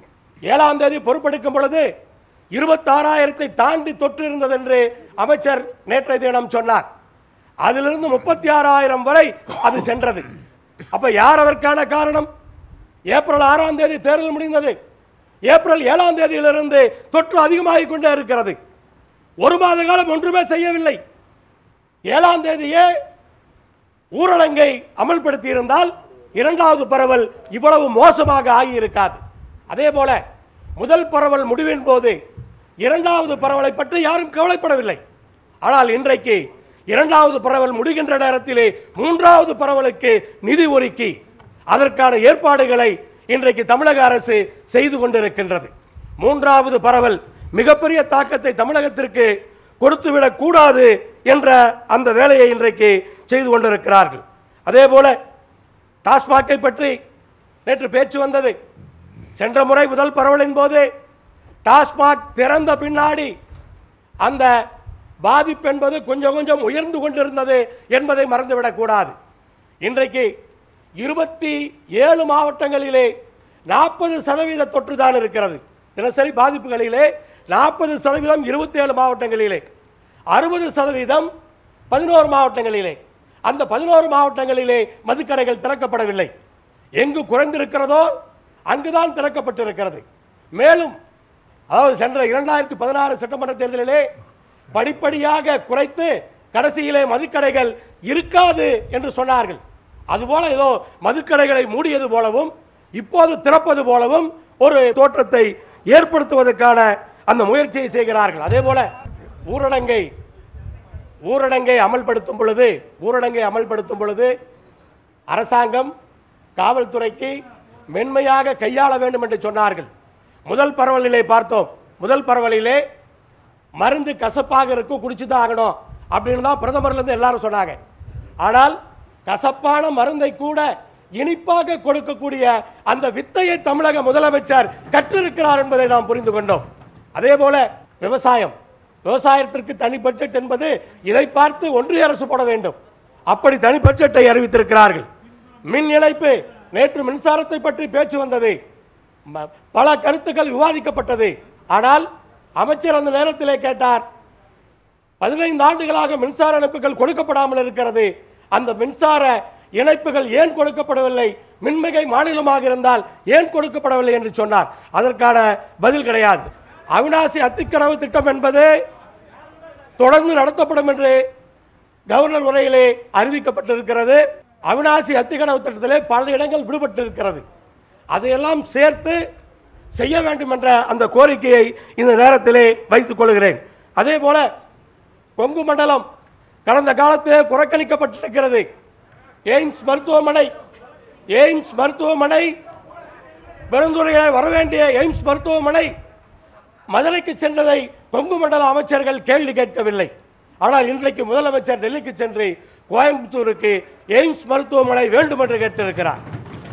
ஏழாம் தேதி பொறுப்பெடுக்கும் பொழுது இருபத்தாறாயிரத்தை தாண்டி தொற்று இருந்தது என்று அமைச்சர் நேற்றைய தினம் சொன்னார் அதிலிருந்து முப்பத்தி ஆறாயிரம் வரை அது சென்றது அப்ப யார் அதற்கான காரணம் ஏப்ரல் ஆறாம் தேதி தேர்தல் முடிந்தது ஏப்ரல் ஏழாம் தேதியிலிருந்து தொற்று அதிகமாகிக் கொண்டே இருக்கிறது ஒரு மாத காலம் ஒன்றுமே செய்யவில்லை ஏழாம் தேதியே ஊரடங்கை அமல்படுத்தி இருந்தால் இரண்டாவது பரவல் இவ்வளவு மோசமாக ஆகியிருக்காது அதே போல முதல் பரவல் முடிவின் போது இரண்டாவது பரவலை பற்றி யாரும் கவலைப்படவில்லை ஆனால் இன்றைக்கு இரண்டாவது பரவல் முடிகின்ற நேரத்திலே மூன்றாவது பரவலுக்கு நிதி ஒதுக்கி அதற்கான ஏற்பாடுகளை இன்றைக்கு தமிழக அரசு செய்து கொண்டிருக்கின்றது மூன்றாவது பரவல் மிகப்பெரிய தாக்கத்தை தமிழகத்திற்கு கொடுத்துவிடக் கூடாது என்ற அந்த வேலையை இன்றைக்கு செய்து கொண்டிருக்கிறார்கள் அதே போல டாஸ்மாகை பற்றி நேற்று பேச்சு வந்தது சென்ற முறை முதல் பரவலின் போது டாஸ்மாக் திறந்த பின்னாடி அந்த பாதிப்பு என்பது கொஞ்சம் கொஞ்சம் உயர்ந்து கொண்டிருந்தது என்பதை மறந்துவிடக் கூடாது இன்றைக்கு இருபத்தி ஏழு மாவட்டங்களிலே நாற்பது சதவீத தொற்று தான் இருக்கிறது தினசரி பாதிப்புகளிலே நாற்பது சதவீதம் இருபத்தி ஏழு மாவட்டங்களிலே அறுபது சதவீதம் பதினோரு மாவட்டங்களிலே அந்த பதினோரு மாவட்டங்களிலே மதுக்கடைகள் திறக்கப்படவில்லை எங்கு குறைந்திருக்கிறதோ அங்குதான் திறக்கப்பட்டிருக்கிறது மேலும் அதாவது சென்ற இரண்டாயிரத்தி பதினாறு சட்டமன்ற தேர்தலிலே படிப்படியாக குறைத்து கடைசியிலே மதுக்கடைகள் இருக்காது என்று சொன்னார்கள் அதுபோல ஏதோ மதுக்கடைகளை மூடியது போலவும் இப்போது திறப்பது போலவும் ஒரு தோற்றத்தை ஏற்படுத்துவதற்கான அந்த முயற்சியை செய்கிறார்கள் அதே போல ஊரடங்கை ஊரடங்கை அமல்படுத்தும் பொழுது ஊரடங்கை அமல்படுத்தும் பொழுது அரசாங்கம் காவல்துறைக்கு மென்மையாக கையாள வேண்டும் என்று சொன்னார்கள் முதல் பரவலிலே பார்த்தோம் முதல் பரவலிலே மருந்து கசப்பாக இருக்கும் குடிச்சு தான் ஆகணும் அப்படின்னு தான் பிரதமர்லேருந்து எல்லாரும் சொன்னாங்க ஆனால் கசப்பான மருந்தை கூட இனிப்பாக கொடுக்கக்கூடிய அந்த வித்தையை தமிழக முதலமைச்சர் கற்றிருக்கிறார் என்பதை நாம் புரிந்து கொண்டோம் அதே போல விவசாயம் விவசாயத்திற்கு தனி பட்ஜெட் என்பது இதை பார்த்து ஒன்றிய அரசு போட வேண்டும் அப்படி தனி பட்ஜெட்டை அறிவித்திருக்கிறார்கள் மின் இணைப்பு நேற்று மின்சாரத்தை பற்றி பேச்சு வந்தது ம- பல கருத்துக்கள் விவாதிக்கப்பட்டது ஆனால் அமைச்சர் அந்த நேரத்திலே கேட்டார் பதினைந்து ஆண்டுகளாக மின்சார இணைப்புகள் கொடுக்கப்படாமல் இருக்கிறது அந்த மின்சார இணைப்புகள் ஏன் கொடுக்கப்படவில்லை மின்மிகை மாநிலமாக இருந்தால் ஏன் கொடுக்கப்படவில்லை என்று சொன்னார் அதற்கான பதில் கிடையாது அவினாசி அத்திக்கடவு திட்டம் என்பது தொடர்ந்து நடத்தப்படும் என்று கவர்னர் உரையிலே அறிவிக்கப்பட்டிருக்கிறது அவினாசி அத்திகடவு திட்டத்திலே பல இடங்கள் விடுபட்டிருக்கிறது அதையெல்லாம் சேர்த்து செய்ய வேண்டும் என்ற அந்த கோரிக்கையை இந்த நேரத்திலே வைத்துக் கொள்கிறேன் அதே போல கொங்கு மண்டலம் கடந்த காலத்திலே புறக்கணிக்கப்பட்டிருக்கிறது எய்ம்ஸ் மருத்துவமனை எய்ம்ஸ் மருத்துவமனை பெருந்துறையில் வர வேண்டிய எய்ம்ஸ் மருத்துவமனை மதுரைக்கு சென்றதை கொங்கு மண்டல அமைச்சர்கள் கேள்வி கேட்கவில்லை ஆனால் இன்றைக்கு முதலமைச்சர் டெல்லிக்கு சென்று கோயம்புத்தூருக்கு எய்ம்ஸ் மருத்துவமனை வேண்டும் என்று கேட்டிருக்கிறார்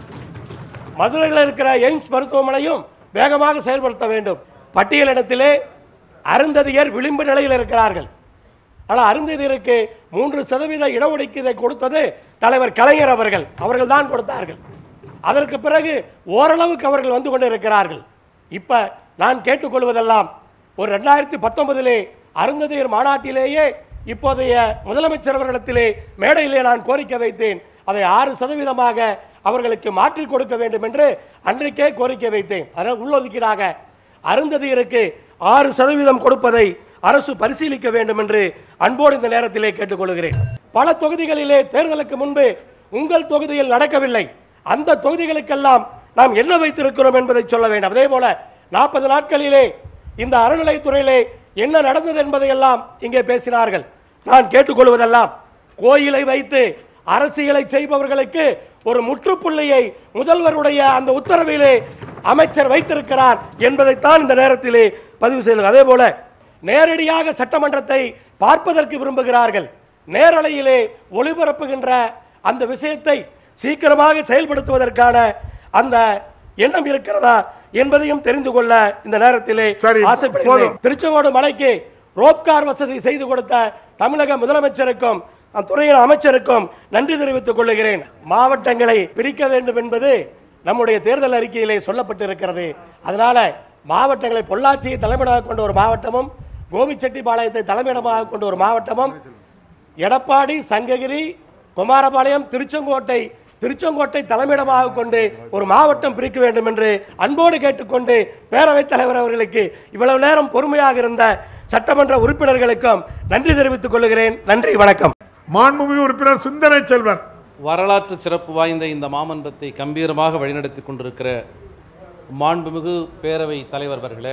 மதுரையில் இருக்கிற எய்ம்ஸ் மருத்துவமனையும் வேகமாக செயல்படுத்த வேண்டும் பட்டியலிடத்திலே அருந்ததியர் விளிம்பு நிலையில் இருக்கிறார்கள் ஆனால் அருந்ததியருக்கு மூன்று சதவீத இடஒதுக்கீதை கொடுத்தது தலைவர் கலைஞர் அவர்கள் அவர்கள் தான் கொடுத்தார்கள் அதற்கு பிறகு ஓரளவுக்கு அவர்கள் வந்து கொண்டிருக்கிறார்கள் இப்ப நான் கேட்டுக்கொள்வதெல்லாம் ஒரு ரெண்டாயிரத்தி பத்தொன்பதிலே அருந்ததியர் மாநாட்டிலேயே இப்போதைய முதலமைச்சர் அவர்களிடத்திலே மேடையிலே நான் கோரிக்கை வைத்தேன் அதை ஆறு சதவீதமாக அவர்களுக்கு மாற்றி கொடுக்க வேண்டும் என்று அன்றைக்கே கோரிக்கை வைத்தேன் அதனால் உள்ளொதுக்கீடாக அருந்ததியருக்கு ஆறு சதவீதம் கொடுப்பதை அரசு பரிசீலிக்க வேண்டும் என்று அன்போடு இந்த நேரத்திலே கேட்டுக்கொள்கிறேன் பல தொகுதிகளிலே தேர்தலுக்கு முன்பு உங்கள் தொகுதியில் நடக்கவில்லை அந்த தொகுதிகளுக்கெல்லாம் நாம் என்ன வைத்திருக்கிறோம் என்பதை சொல்ல வேண்டும் அதே போல நாற்பது நாட்களிலே இந்த அறநிலைத்துறையிலே என்ன நடந்தது என்பதையெல்லாம் இங்கே பேசினார்கள் நான் கேட்டுக்கொள்வதெல்லாம் கோயிலை வைத்து அரசியலை செய்பவர்களுக்கு ஒரு முற்றுப்புள்ளியை முதல்வருடைய அந்த உத்தரவிலே அமைச்சர் வைத்திருக்கிறார் என்பதைத்தான் இந்த நேரத்திலே பதிவு செய்தது அதே போல நேரடியாக சட்டமன்றத்தை பார்ப்பதற்கு விரும்புகிறார்கள் நேரலையிலே ஒளிபரப்புகின்ற அந்த விஷயத்தை சீக்கிரமாக செயல்படுத்துவதற்கான அந்த எண்ணம் இருக்கிறதா என்பதையும் தெரிந்து கொள்ள இந்த நேரத்திலே சரி, ஆசைப்படுகிறேன் போதும். திருச்செங்கோடு மலைக்கு ரோப்கார் வசதி செய்து கொடுத்த தமிழக முதலமைச்சருக்கும் அத்துறையின் அமைச்சருக்கும் நன்றி தெரிவித்துக் கொள்கிறேன் மாவட்டங்களை பிரிக்க வேண்டும் என்பது நம்முடைய தேர்தல் அறிக்கையிலே சொல்லப்பட்டிருக்கிறது அதனால மாவட்டங்களை பொள்ளாச்சியை தலைமையிடமாக கொண்ட ஒரு மாவட்டமும் கோபிச்செட்டிப்பாளையத்தை தலைமையிடமாக கொண்ட ஒரு மாவட்டமும் எடப்பாடி சங்ககிரி குமாரபாளையம் திருச்செங்கோட்டை திருச்செங்கோட்டை தலைமையிடமாக கொண்டு ஒரு மாவட்டம் பிரிக்க வேண்டும் என்று அன்போடு கேட்டுக்கொண்டு பேரவைத் தலைவர் அவர்களுக்கு இவ்வளவு நேரம் பொறுமையாக இருந்த சட்டமன்ற உறுப்பினர்களுக்கும் நன்றி தெரிவித்துக் கொள்கிறேன் நன்றி வணக்கம் மாண்புமிகு உறுப்பினர் சுந்தரை செல்வன் வரலாற்று சிறப்பு வாய்ந்த இந்த மாமன்றத்தை கம்பீரமாக வழிநடத்தி கொண்டிருக்கிற மாண்புமிகு பேரவை தலைவர் அவர்களே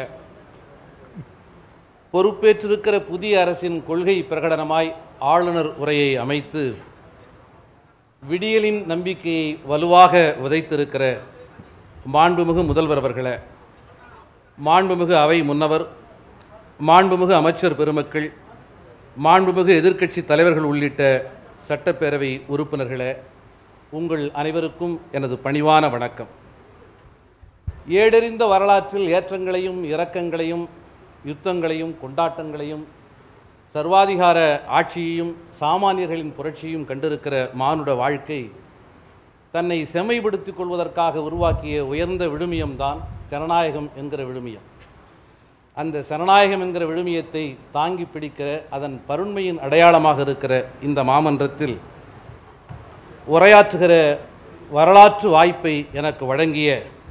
பொறுப்பேற்றிருக்கிற புதிய அரசின் கொள்கை பிரகடனமாய் ஆளுநர் உரையை அமைத்து விடியலின் நம்பிக்கையை வலுவாக விதைத்திருக்கிற மாண்புமிகு முதல்வர் அவர்களே மாண்புமிகு அவை முன்னவர் மாண்புமிகு அமைச்சர் பெருமக்கள் மாண்புமிகு எதிர்க்கட்சி தலைவர்கள் உள்ளிட்ட சட்டப்பேரவை உறுப்பினர்களே உங்கள் அனைவருக்கும் எனது பணிவான வணக்கம் ஏடறிந்த வரலாற்றில் ஏற்றங்களையும் இரக்கங்களையும் யுத்தங்களையும் கொண்டாட்டங்களையும் சர்வாதிகார ஆட்சியையும் சாமானியர்களின் புரட்சியும் கண்டிருக்கிற மானுட வாழ்க்கை தன்னை செம்மைப்படுத்திக் கொள்வதற்காக உருவாக்கிய உயர்ந்த விழுமியம்தான் ஜனநாயகம் என்கிற விழுமியம் அந்த ஜனநாயகம் என்கிற விழுமியத்தை தாங்கி பிடிக்கிற அதன் பருண்மையின் அடையாளமாக இருக்கிற இந்த மாமன்றத்தில் உரையாற்றுகிற வரலாற்று வாய்ப்பை எனக்கு வழங்கிய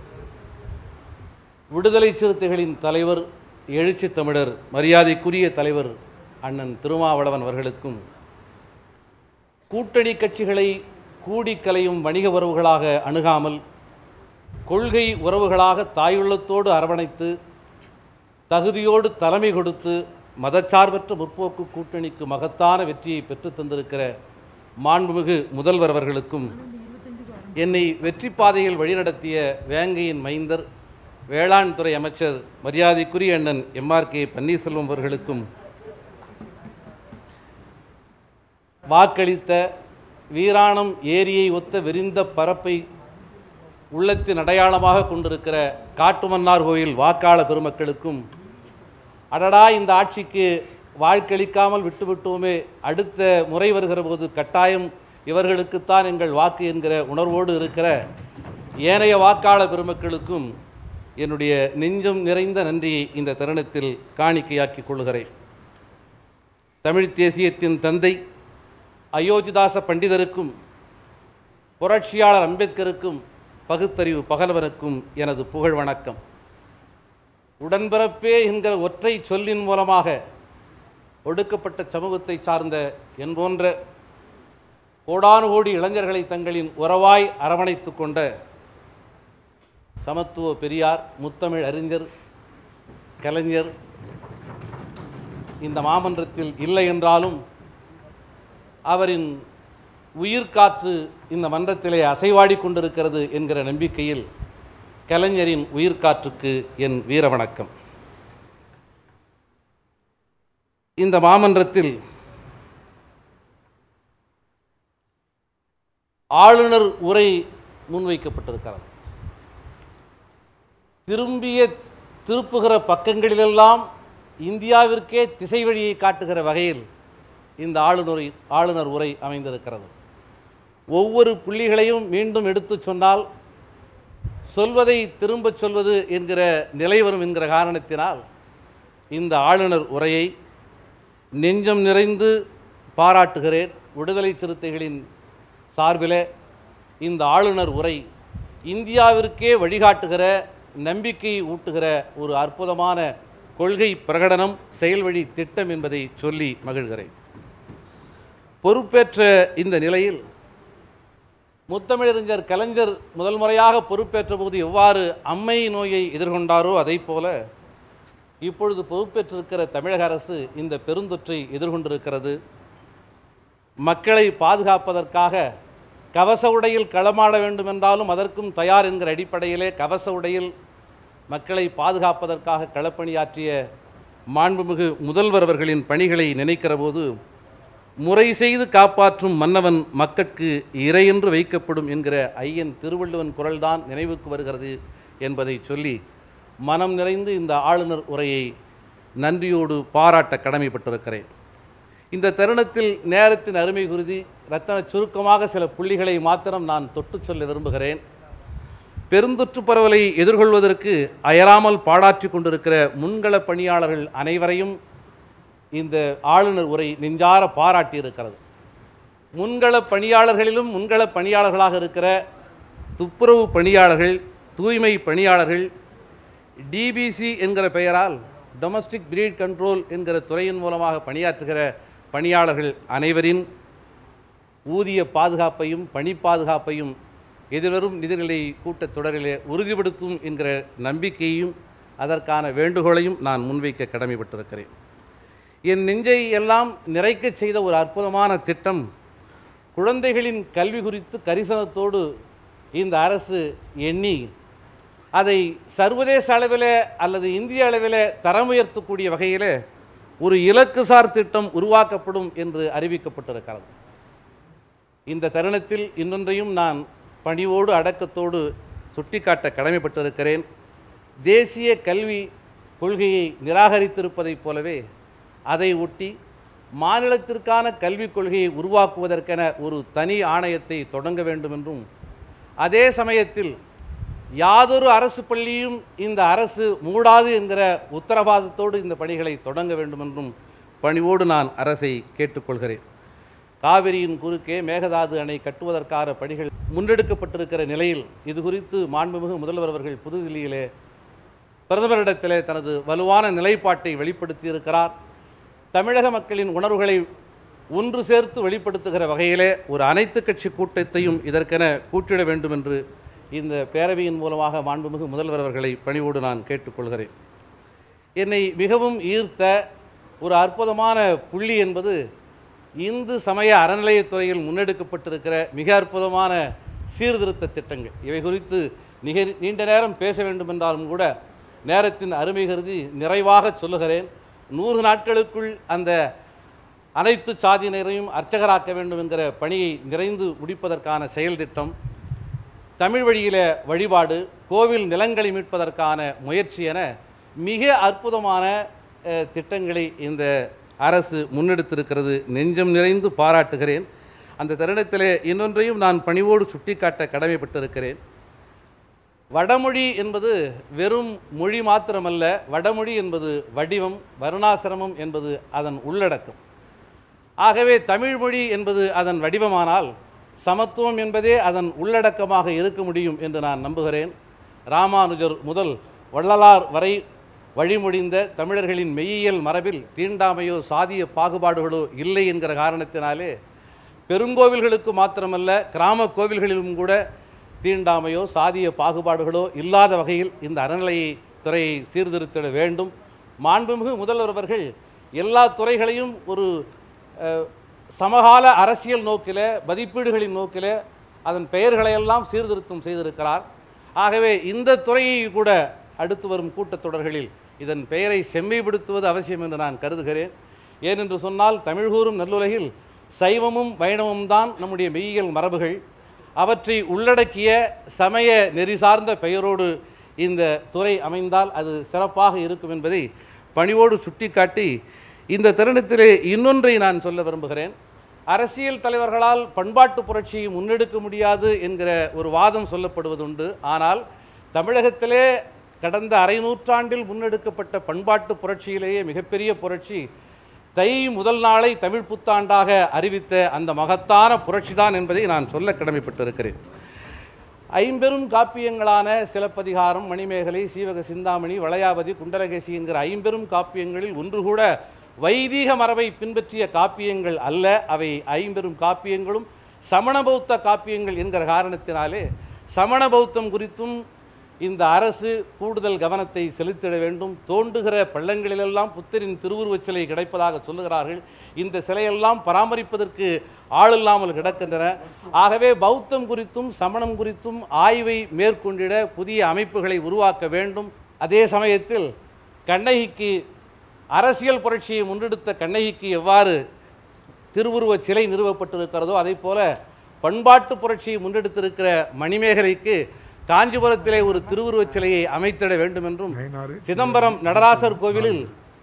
விடுதலை சிறுத்தைகளின் தலைவர் எழுச்சி தமிழர் மரியாதைக்குரிய தலைவர் அண்ணன் திருமாவளவன் அவர்களுக்கும் கூட்டணி கட்சிகளை கூடி கலையும் வணிக உறவுகளாக அணுகாமல் கொள்கை உறவுகளாக தாயுள்ளத்தோடு அரவணைத்து தகுதியோடு தலைமை கொடுத்து மதச்சார்பற்ற முற்போக்கு கூட்டணிக்கு மகத்தான வெற்றியை பெற்றுத் தந்திருக்கிற மாண்புமிகு முதல்வர் அவர்களுக்கும் என்னை வெற்றி பாதையில் வழிநடத்திய வேங்கையின் மைந்தர் வேளாண் துறை அமைச்சர் மரியாதைக்குரிய அண்ணன் எம்ஆர் கே பன்னீர்செல்வம் அவர்களுக்கும் வாக்களித்த வீராணம் ஏரியை ஒத்த விரிந்த பரப்பை உள்ளத்தின் அடையாளமாக கொண்டிருக்கிற காட்டுமன்னார் கோயில் வாக்காளர் பெருமக்களுக்கும் அடடா இந்த ஆட்சிக்கு வாக்களிக்காமல் விட்டுவிட்டோமே அடுத்த முறை வருகிற போது கட்டாயம் இவர்களுக்குத்தான் எங்கள் வாக்கு என்கிற உணர்வோடு இருக்கிற ஏனைய வாக்காளர் பெருமக்களுக்கும் என்னுடைய நெஞ்சம் நிறைந்த நன்றியை இந்த தருணத்தில் காணிக்கையாக்கிக் கொள்கிறேன் தமிழ் தேசியத்தின் தந்தை அயோத்திதாச பண்டிதருக்கும் புரட்சியாளர் அம்பேத்கருக்கும் பகுத்தறிவு பகலவனுக்கும் எனது புகழ் வணக்கம் உடன்பிறப்பே என்கிற ஒற்றை சொல்லின் மூலமாக ஒடுக்கப்பட்ட சமூகத்தை சார்ந்த என் போன்ற கோடானு கோடி இளைஞர்களை தங்களின் உறவாய் அரவணைத்து கொண்ட சமத்துவ பெரியார் முத்தமிழ் அறிஞர் கலைஞர் இந்த மாமன்றத்தில் இல்லை என்றாலும் அவரின் உயிர்காற்று இந்த மன்றத்திலே அசைவாடி கொண்டிருக்கிறது என்கிற நம்பிக்கையில் கலைஞரின் உயிர்காற்றுக்கு என் வீர வணக்கம் இந்த மாமன்றத்தில் ஆளுநர் உரை முன்வைக்கப்பட்டிருக்கிறது திரும்பிய திருப்புகிற பக்கங்களிலெல்லாம் இந்தியாவிற்கே திசை வழியை காட்டுகிற வகையில் இந்த ஆளுநரை ஆளுநர் உரை அமைந்திருக்கிறது ஒவ்வொரு புள்ளிகளையும் மீண்டும் எடுத்துச் சொன்னால் சொல்வதை திரும்பச் சொல்வது என்கிற நிலை வரும் என்கிற காரணத்தினால் இந்த ஆளுநர் உரையை நெஞ்சம் நிறைந்து பாராட்டுகிறேன் விடுதலை சிறுத்தைகளின் சார்பிலே இந்த ஆளுநர் உரை இந்தியாவிற்கே வழிகாட்டுகிற நம்பிக்கையை ஊட்டுகிற ஒரு அற்புதமான கொள்கை பிரகடனம் செயல்வழி திட்டம் என்பதை சொல்லி மகிழ்கிறேன் பொறுப்பேற்ற இந்த நிலையில் முத்தமிழறிஞர் கலைஞர் முதல் முறையாக பொறுப்பேற்ற போது எவ்வாறு அம்மை நோயை எதிர்கொண்டாரோ அதைப் போல இப்பொழுது பொறுப்பேற்றிருக்கிற தமிழக அரசு இந்த பெருந்தொற்றை எதிர்கொண்டிருக்கிறது மக்களை பாதுகாப்பதற்காக கவச உடையில் களமாட வேண்டும் என்றாலும் அதற்கும் தயார் என்கிற அடிப்படையிலே கவச உடையில் மக்களை பாதுகாப்பதற்காக களப்பணியாற்றிய மாண்புமிகு முதல்வர் அவர்களின் பணிகளை நினைக்கிற போது முறை செய்து காப்பாற்றும் மன்னவன் மக்கட்கு இறையென்று வைக்கப்படும் என்கிற ஐயன் திருவள்ளுவன் குரல்தான் நினைவுக்கு வருகிறது என்பதை சொல்லி மனம் நிறைந்து இந்த ஆளுநர் உரையை நன்றியோடு பாராட்ட கடமைப்பட்டிருக்கிறேன் இந்த தருணத்தில் நேரத்தின் அருமை குருதி ரத்தன சுருக்கமாக சில புள்ளிகளை மாத்திரம் நான் தொட்டு சொல்ல விரும்புகிறேன் பெருந்தொற்று பரவலை எதிர்கொள்வதற்கு அயராமல் பாடாற்றி கொண்டிருக்கிற முன்கள பணியாளர்கள் அனைவரையும் இந்த ஆளுநர் உரை நெஞ்சார பாராட்டி இருக்கிறது முன்கள பணியாளர்களிலும் முன்கள பணியாளர்களாக இருக்கிற துப்புரவு பணியாளர்கள் தூய்மை பணியாளர்கள் டிபிசி என்கிற பெயரால் டொமஸ்டிக் பிரீட் கண்ட்ரோல் என்கிற துறையின் மூலமாக பணியாற்றுகிற பணியாளர்கள் அனைவரின் ஊதிய பாதுகாப்பையும் பணி பாதுகாப்பையும் எதிர்வரும் நிதிநிலை கூட்டத் தொடரிலே உறுதிப்படுத்தும் என்கிற நம்பிக்கையையும் அதற்கான வேண்டுகோளையும் நான் முன்வைக்க கடமைப்பட்டிருக்கிறேன் என் நெஞ்சை எல்லாம் நிறைக்கச் செய்த ஒரு அற்புதமான திட்டம் குழந்தைகளின் கல்வி குறித்து கரிசனத்தோடு இந்த அரசு எண்ணி அதை சர்வதேச அளவில் அல்லது இந்திய அளவில் தரம் உயர்த்தக்கூடிய வகையில் ஒரு இலக்குசார் திட்டம் உருவாக்கப்படும் என்று அறிவிக்கப்பட்டிருக்கிறது இந்த தருணத்தில் இன்னொன்றையும் நான் பணிவோடு அடக்கத்தோடு சுட்டிக்காட்ட கடமைப்பட்டிருக்கிறேன் தேசிய கல்வி கொள்கையை நிராகரித்திருப்பதைப் போலவே அதை ஒட்டி மாநிலத்திற்கான கல்விக் கொள்கையை உருவாக்குவதற்கென ஒரு தனி ஆணையத்தை தொடங்க வேண்டும் என்றும் அதே சமயத்தில் யாதொரு அரசு பள்ளியும் இந்த அரசு மூடாது என்கிற உத்தரவாதத்தோடு இந்த பணிகளை தொடங்க வேண்டும் என்றும் பணிவோடு நான் அரசை கேட்டுக்கொள்கிறேன் காவிரியின் குறுக்கே மேகதாது அணை கட்டுவதற்கான பணிகள் முன்னெடுக்கப்பட்டிருக்கிற நிலையில் இது குறித்து மாண்புமிகு முதல்வர் அவர்கள் புதுதில்லியிலே பிரதமரிடத்திலே தனது வலுவான நிலைப்பாட்டை வெளிப்படுத்தியிருக்கிறார் தமிழக மக்களின் உணர்வுகளை ஒன்று சேர்த்து வெளிப்படுத்துகிற வகையிலே ஒரு அனைத்து கட்சி கூட்டத்தையும் இதற்கென கூட்டிட வேண்டும் என்று இந்த பேரவையின் மூலமாக மாண்புமிகு முதல்வர் அவர்களை பணிவோடு நான் கேட்டுக்கொள்கிறேன் என்னை மிகவும் ஈர்த்த ஒரு அற்புதமான புள்ளி என்பது இந்து சமய அறநிலையத்துறையில் முன்னெடுக்கப்பட்டிருக்கிற மிக அற்புதமான சீர்திருத்த திட்டங்கள் இவை குறித்து மிக நீண்ட நேரம் பேச வேண்டும் என்றாலும் கூட நேரத்தின் அருமை கருதி நிறைவாக சொல்லுகிறேன் நூறு நாட்களுக்குள் அந்த அனைத்து சாதியினரையும் அர்ச்சகராக்க வேண்டும் என்கிற பணியை நிறைந்து முடிப்பதற்கான செயல் திட்டம் தமிழ் வழியில வழிபாடு கோவில் நிலங்களை மீட்பதற்கான முயற்சி என மிக அற்புதமான அஹ், திட்டங்களை இந்த அரசு முன்னெடுத்திருக்கிறது நெஞ்சம் நிறைந்து பாராட்டுகிறேன் அந்த தருணத்திலே இன்னொன்றையும் நான் பணிவோடு சுட்டிக்காட்ட கடமைப்பட்டிருக்கிறேன் வடமொழி என்பது வெறும் மொழி மாத்திரமல்ல வடமொழி என்பது வடிவம் வருணாசிரமம் என்பது அதன் உள்ளடக்கம் ஆகவே தமிழ் மொழி என்பது அதன் வடிவமானால் சமத்துவம் என்பதே அதன் உள்ளடக்கமாக இருக்க முடியும் என்று நான் நம்புகிறேன் ராமானுஜர் முதல் வள்ளலார் வரை வழிமொழிந்த தமிழர்களின் மெய்யியல் மரபில் தீண்டாமையோ சாதிய பாகுபாடுகளோ இல்லை என்கிற காரணத்தினாலே பெருங்கோவில்களுக்கு மாத்திரமல்ல கிராம கோவில்களிலும் கூட தீண்டாமையோ சாதிய பாகுபாடுகளோ இல்லாத வகையில் இந்த அறநிலையை துறையை சீர்திருத்திட வேண்டும் மாண்புமிகு முதல்வர் அவர்கள் எல்லா துறைகளையும் ஒரு அஹ், சமகால அரசியல் நோக்கில் மதிப்பீடுகளின் நோக்கில் அதன் பெயர்களையெல்லாம் சீர்திருத்தம் செய்திருக்கிறார் ஆகவே இந்த துறையை கூட அடுத்து வரும் கூட்டத்தொடர்களில் இதன் பெயரை செம்மைப்படுத்துவது அவசியம் என்று நான் கருதுகிறேன் ஏனென்று சொன்னால் தமிழ்கூறும் நல்லுலகில் சைவமும் வைணவமும் தான் நம்முடைய மெய்யியல் மரபுகள் அவற்றை உள்ளடக்கிய சமய நெறி சார்ந்த பெயரோடு இந்த துறை அமைந்தால் அது சிறப்பாக இருக்கும் என்பதை பணிவோடு சுட்டிக்காட்டி இந்த தருணத்திலே இன்னொன்றை நான் சொல்ல விரும்புகிறேன் அரசியல் தலைவர்களால் பண்பாட்டு புரட்சியை முன்னெடுக்க முடியாது என்கிற ஒரு வாதம் சொல்லப்படுவதுண்டு ஆனால் தமிழகத்திலே கடந்த அரை நூற்றாண்டில் முன்னெடுக்கப்பட்ட பண்பாட்டு புரட்சியிலேயே மிகப்பெரிய புரட்சி தை முதல் நாளை தமிழ் புத்தாண்டாக அறிவித்த அந்த மகத்தான புரட்சிதான் என்பதை நான் சொல்ல கடமைப்பட்டிருக்கிறேன் ஐம்பெரும் காப்பியங்களான சிலப்பதிகாரம் மணிமேகலை சீவக சிந்தாமணி வளையாபதி குண்டலகேசி என்கிற ஐம்பெரும் காப்பியங்களில் ஒன்று கூட வைதீக மரபை பின்பற்றிய காப்பியங்கள் அல்ல அவை ஐம்பெரும் காப்பியங்களும் சமண பௌத்த காப்பியங்கள் என்கிற காரணத்தினாலே சமண பௌத்தம் குறித்தும் இந்த அரசு கூடுதல் கவனத்தை செலுத்திட வேண்டும் தோண்டுகிற பள்ளங்களிலெல்லாம் புத்தரின் திருவுருவச் சிலை கிடைப்பதாக சொல்லுகிறார்கள் இந்த சிலையெல்லாம் பராமரிப்பதற்கு ஆள் இல்லாமல் கிடக்கின்றன ஆகவே பௌத்தம் குறித்தும் சமணம் குறித்தும் ஆய்வை மேற்கொண்டிட புதிய அமைப்புகளை உருவாக்க வேண்டும் அதே சமயத்தில் கண்ணகிக்கு அரசியல் புரட்சியை முன்னெடுத்த கண்ணகிக்கு எவ்வாறு திருவுருவச் சிலை நிறுவப்பட்டிருக்கிறதோ அதே போல பண்பாட்டு புரட்சியை முன்னெடுத்திருக்கிற மணிமேகலைக்கு காஞ்சிபுரத்திலே ஒரு திருவுருவச் சிலையை அமைத்திட வேண்டும் என்றும் நயினாறு. சிதம்பரம் நடராசர் கோவிலில்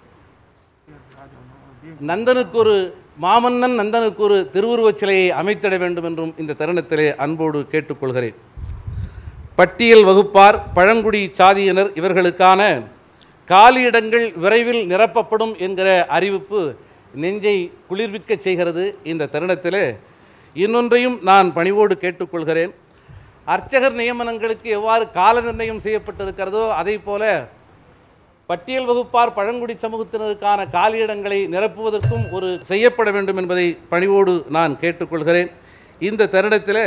நந்தனுக்கு ஒரு மாமன்னன் நந்தனுக்கு ஒரு திருவுருவச் சிலையை அமைத்திட வேண்டும் என்றும் இந்த தருணத்திலே அன்போடு கேட்டுக்கொள்கிறேன் பட்டியல் வகுப்பார் பழங்குடி சாதியினர் இவர்களுக்கான காலியிடங்கள் விரைவில் நிரப்பப்படும் என்கிற அறிவிப்பு நெஞ்சை குளிர்விக்கச் செய்கிறது இந்த தருணத்திலே இன்னொன்றையும் நான் பணிவோடு கேட்டுக்கொள்கிறேன் அர்ச்சகர் நியமனங்களுக்கு எவ்வாறு கால நிர்ணயம் செய்யப்பட்டிருக்கிறதோ அதே போல பட்டியல் வகுப்பார் பழங்குடி சமூகத்தினருக்கான காலியிடங்களை நிரப்புவதற்கும் ஒரு செய்யப்பட வேண்டும் என்பதை பணிவோடு நான் கேட்டுக்கொள்கிறேன் இந்த தருணத்தில்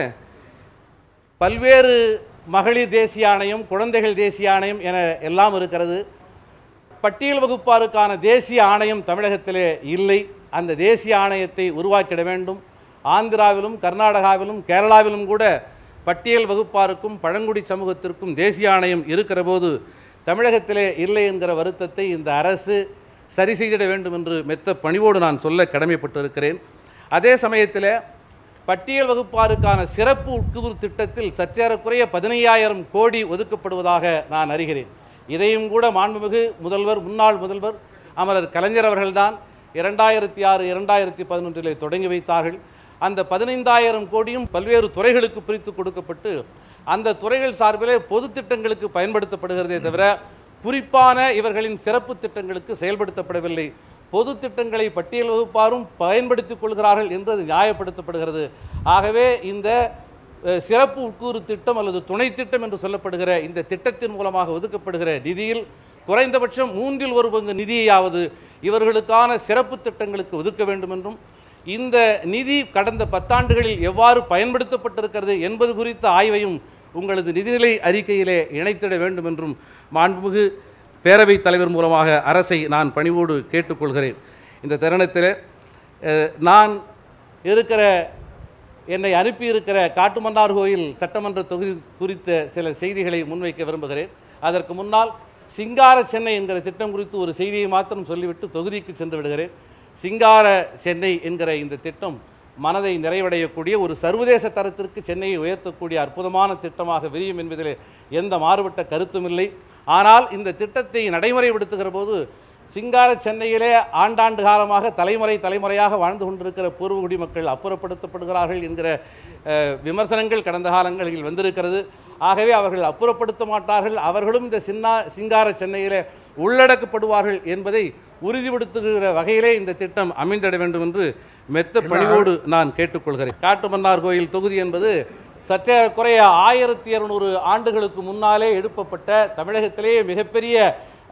பல்வேறு மகளிர் தேசிய ஆணையம் குழந்தைகள் தேசிய ஆணையம் என எல்லாம் இருக்கிறது பட்டியல் வகுப்பாருக்கான தேசிய ஆணையம் தமிழகத்திலே இல்லை அந்த தேசிய ஆணையத்தை உருவாக்கிட வேண்டும் ஆந்திராவிலும் கர்நாடகாவிலும் கேரளாவிலும் கூட பட்டியல் வகுப்பாருக்கும் பழங்குடி சமூகத்திற்கும் தேசிய ஆணையம் இருக்கிற போது தமிழகத்திலே இல்லை என்கிற வருத்தத்தை இந்த அரசு சரி செய்திட வேண்டும் என்று மெத்த பணிவோடு நான் சொல்ல கடமைப்பட்டிருக்கிறேன் அதே சமயத்தில் பட்டியல் வகுப்பாருக்கான சிறப்பு உட்குறு திட்டத்தில் சற்றேறக்குறைய பதினையாயிரம் கோடி ஒதுக்கப்படுவதாக நான் அறிகிறேன் இதையும் கூட மாண்புமிகு முதல்வர் முன்னாள் முதல்வர் அமரர் கலைஞர் அவர்கள்தான் இரண்டாயிரத்தி ஆறு இரண்டாயிரத்தி பதினொன்றிலே தொடங்கி வைத்தார்கள் அந்த பதினைந்தாயிரம் கோடியும் பல்வேறு துறைகளுக்கு பிரித்து கொடுக்கப்பட்டு அந்த துறைகள் சார்பிலே பொது திட்டங்களுக்கு பயன்படுத்தப்படுகிறதே தவிர குறிப்பான இவர்களின் சிறப்பு திட்டங்களுக்கு செயல்படுத்தப்படவில்லை பொது திட்டங்களை பட்டியல் வகுப்பாரும் பயன்படுத்திக் கொள்கிறார்கள் என்று அது நியாயப்படுத்தப்படுகிறது ஆகவே இந்த அஹ், சிறப்பு உட்கூறு திட்டம் அல்லது துணை திட்டம் என்று சொல்லப்படுகிற இந்த திட்டத்தின் மூலமாக ஒதுக்கப்படுகிற நிதியில் குறைந்தபட்சம் மூன்றில் ஒரு பங்கு நிதியையாவது இவர்களுக்கான சிறப்பு திட்டங்களுக்கு ஒதுக்க வேண்டும் என்றும் இந்த நிதி கடந்த பத்தாண்டுகளில் எவ்வாறு பயன்படுத்தப்பட்டிருக்கிறது என்பது குறித்த ஆய்வையும் உங்களது நிதிநிலை அறிக்கையிலே இணைத்திட வேண்டும் என்றும் மாண்புமிகு பேரவைத் தலைவர் மூலமாக அரசை நான் பணிவோடு கேட்டுக்கொள்கிறேன் இந்த தருணத்தில் அஹ், நான் இருக்கிற என்னை அனுப்பியிருக்கிற காட்டுமன்னார் கோயில் சட்டமன்ற தொகுதி குறித்த சில செய்திகளை முன்வைக்க விரும்புகிறேன் அதற்கு முன்னால் சிங்கார சென்னை என்கிற திட்டம் குறித்து ஒரு செய்தியை மாத்திரம் சொல்லிவிட்டு தொகுதிக்கு சென்று விடுகிறேன் சிங்கார சென்னை என்கிற இந்த திட்டம் மனதை நிறைவடையக்கூடிய ஒரு சர்வதேச தரத்திற்கு சென்னையை உயர்த்தக்கூடிய அற்புதமான திட்டமாக விரியும் என்பதில் எந்த மாறுபட்ட கருத்தும் இல்லை ஆனால் இந்த திட்டத்தை நடைமுறைப்படுத்துகிற போது சிங்கார சென்னையிலே ஆண்டாண்டு காலமாக தலைமுறை தலைமுறையாக வாழ்ந்து கொண்டிருக்கிற பூர்வ குடிமக்கள் அப்புறப்படுத்தப்படுகிறார்கள் என்கிற அஹ், விமர்சனங்கள் கடந்த காலங்களில் வந்திருக்கிறது ஆகவே அவர்கள் அப்புறப்படுத்த மாட்டார்கள் அவர்களும் இந்த சின்னா சிங்கார சென்னையிலே உள்ளடக்கப்படுவார்கள் என்பதை உறுதிப்படுத்துகிற வகையிலே இந்த திட்டம் அமைந்திட வேண்டும் என்று மெத்த பணிவோடு நான் கேட்டுக்கொள்கிறேன் காட்டுமன்னார் கோயில் தொகுதி என்பது சற்றேறக்குறைய ஆயிரத்தி இருநூறு ஆண்டுகளுக்கு முன்னாலே எழுப்பப்பட்ட தமிழகத்திலேயே மிகப்பெரிய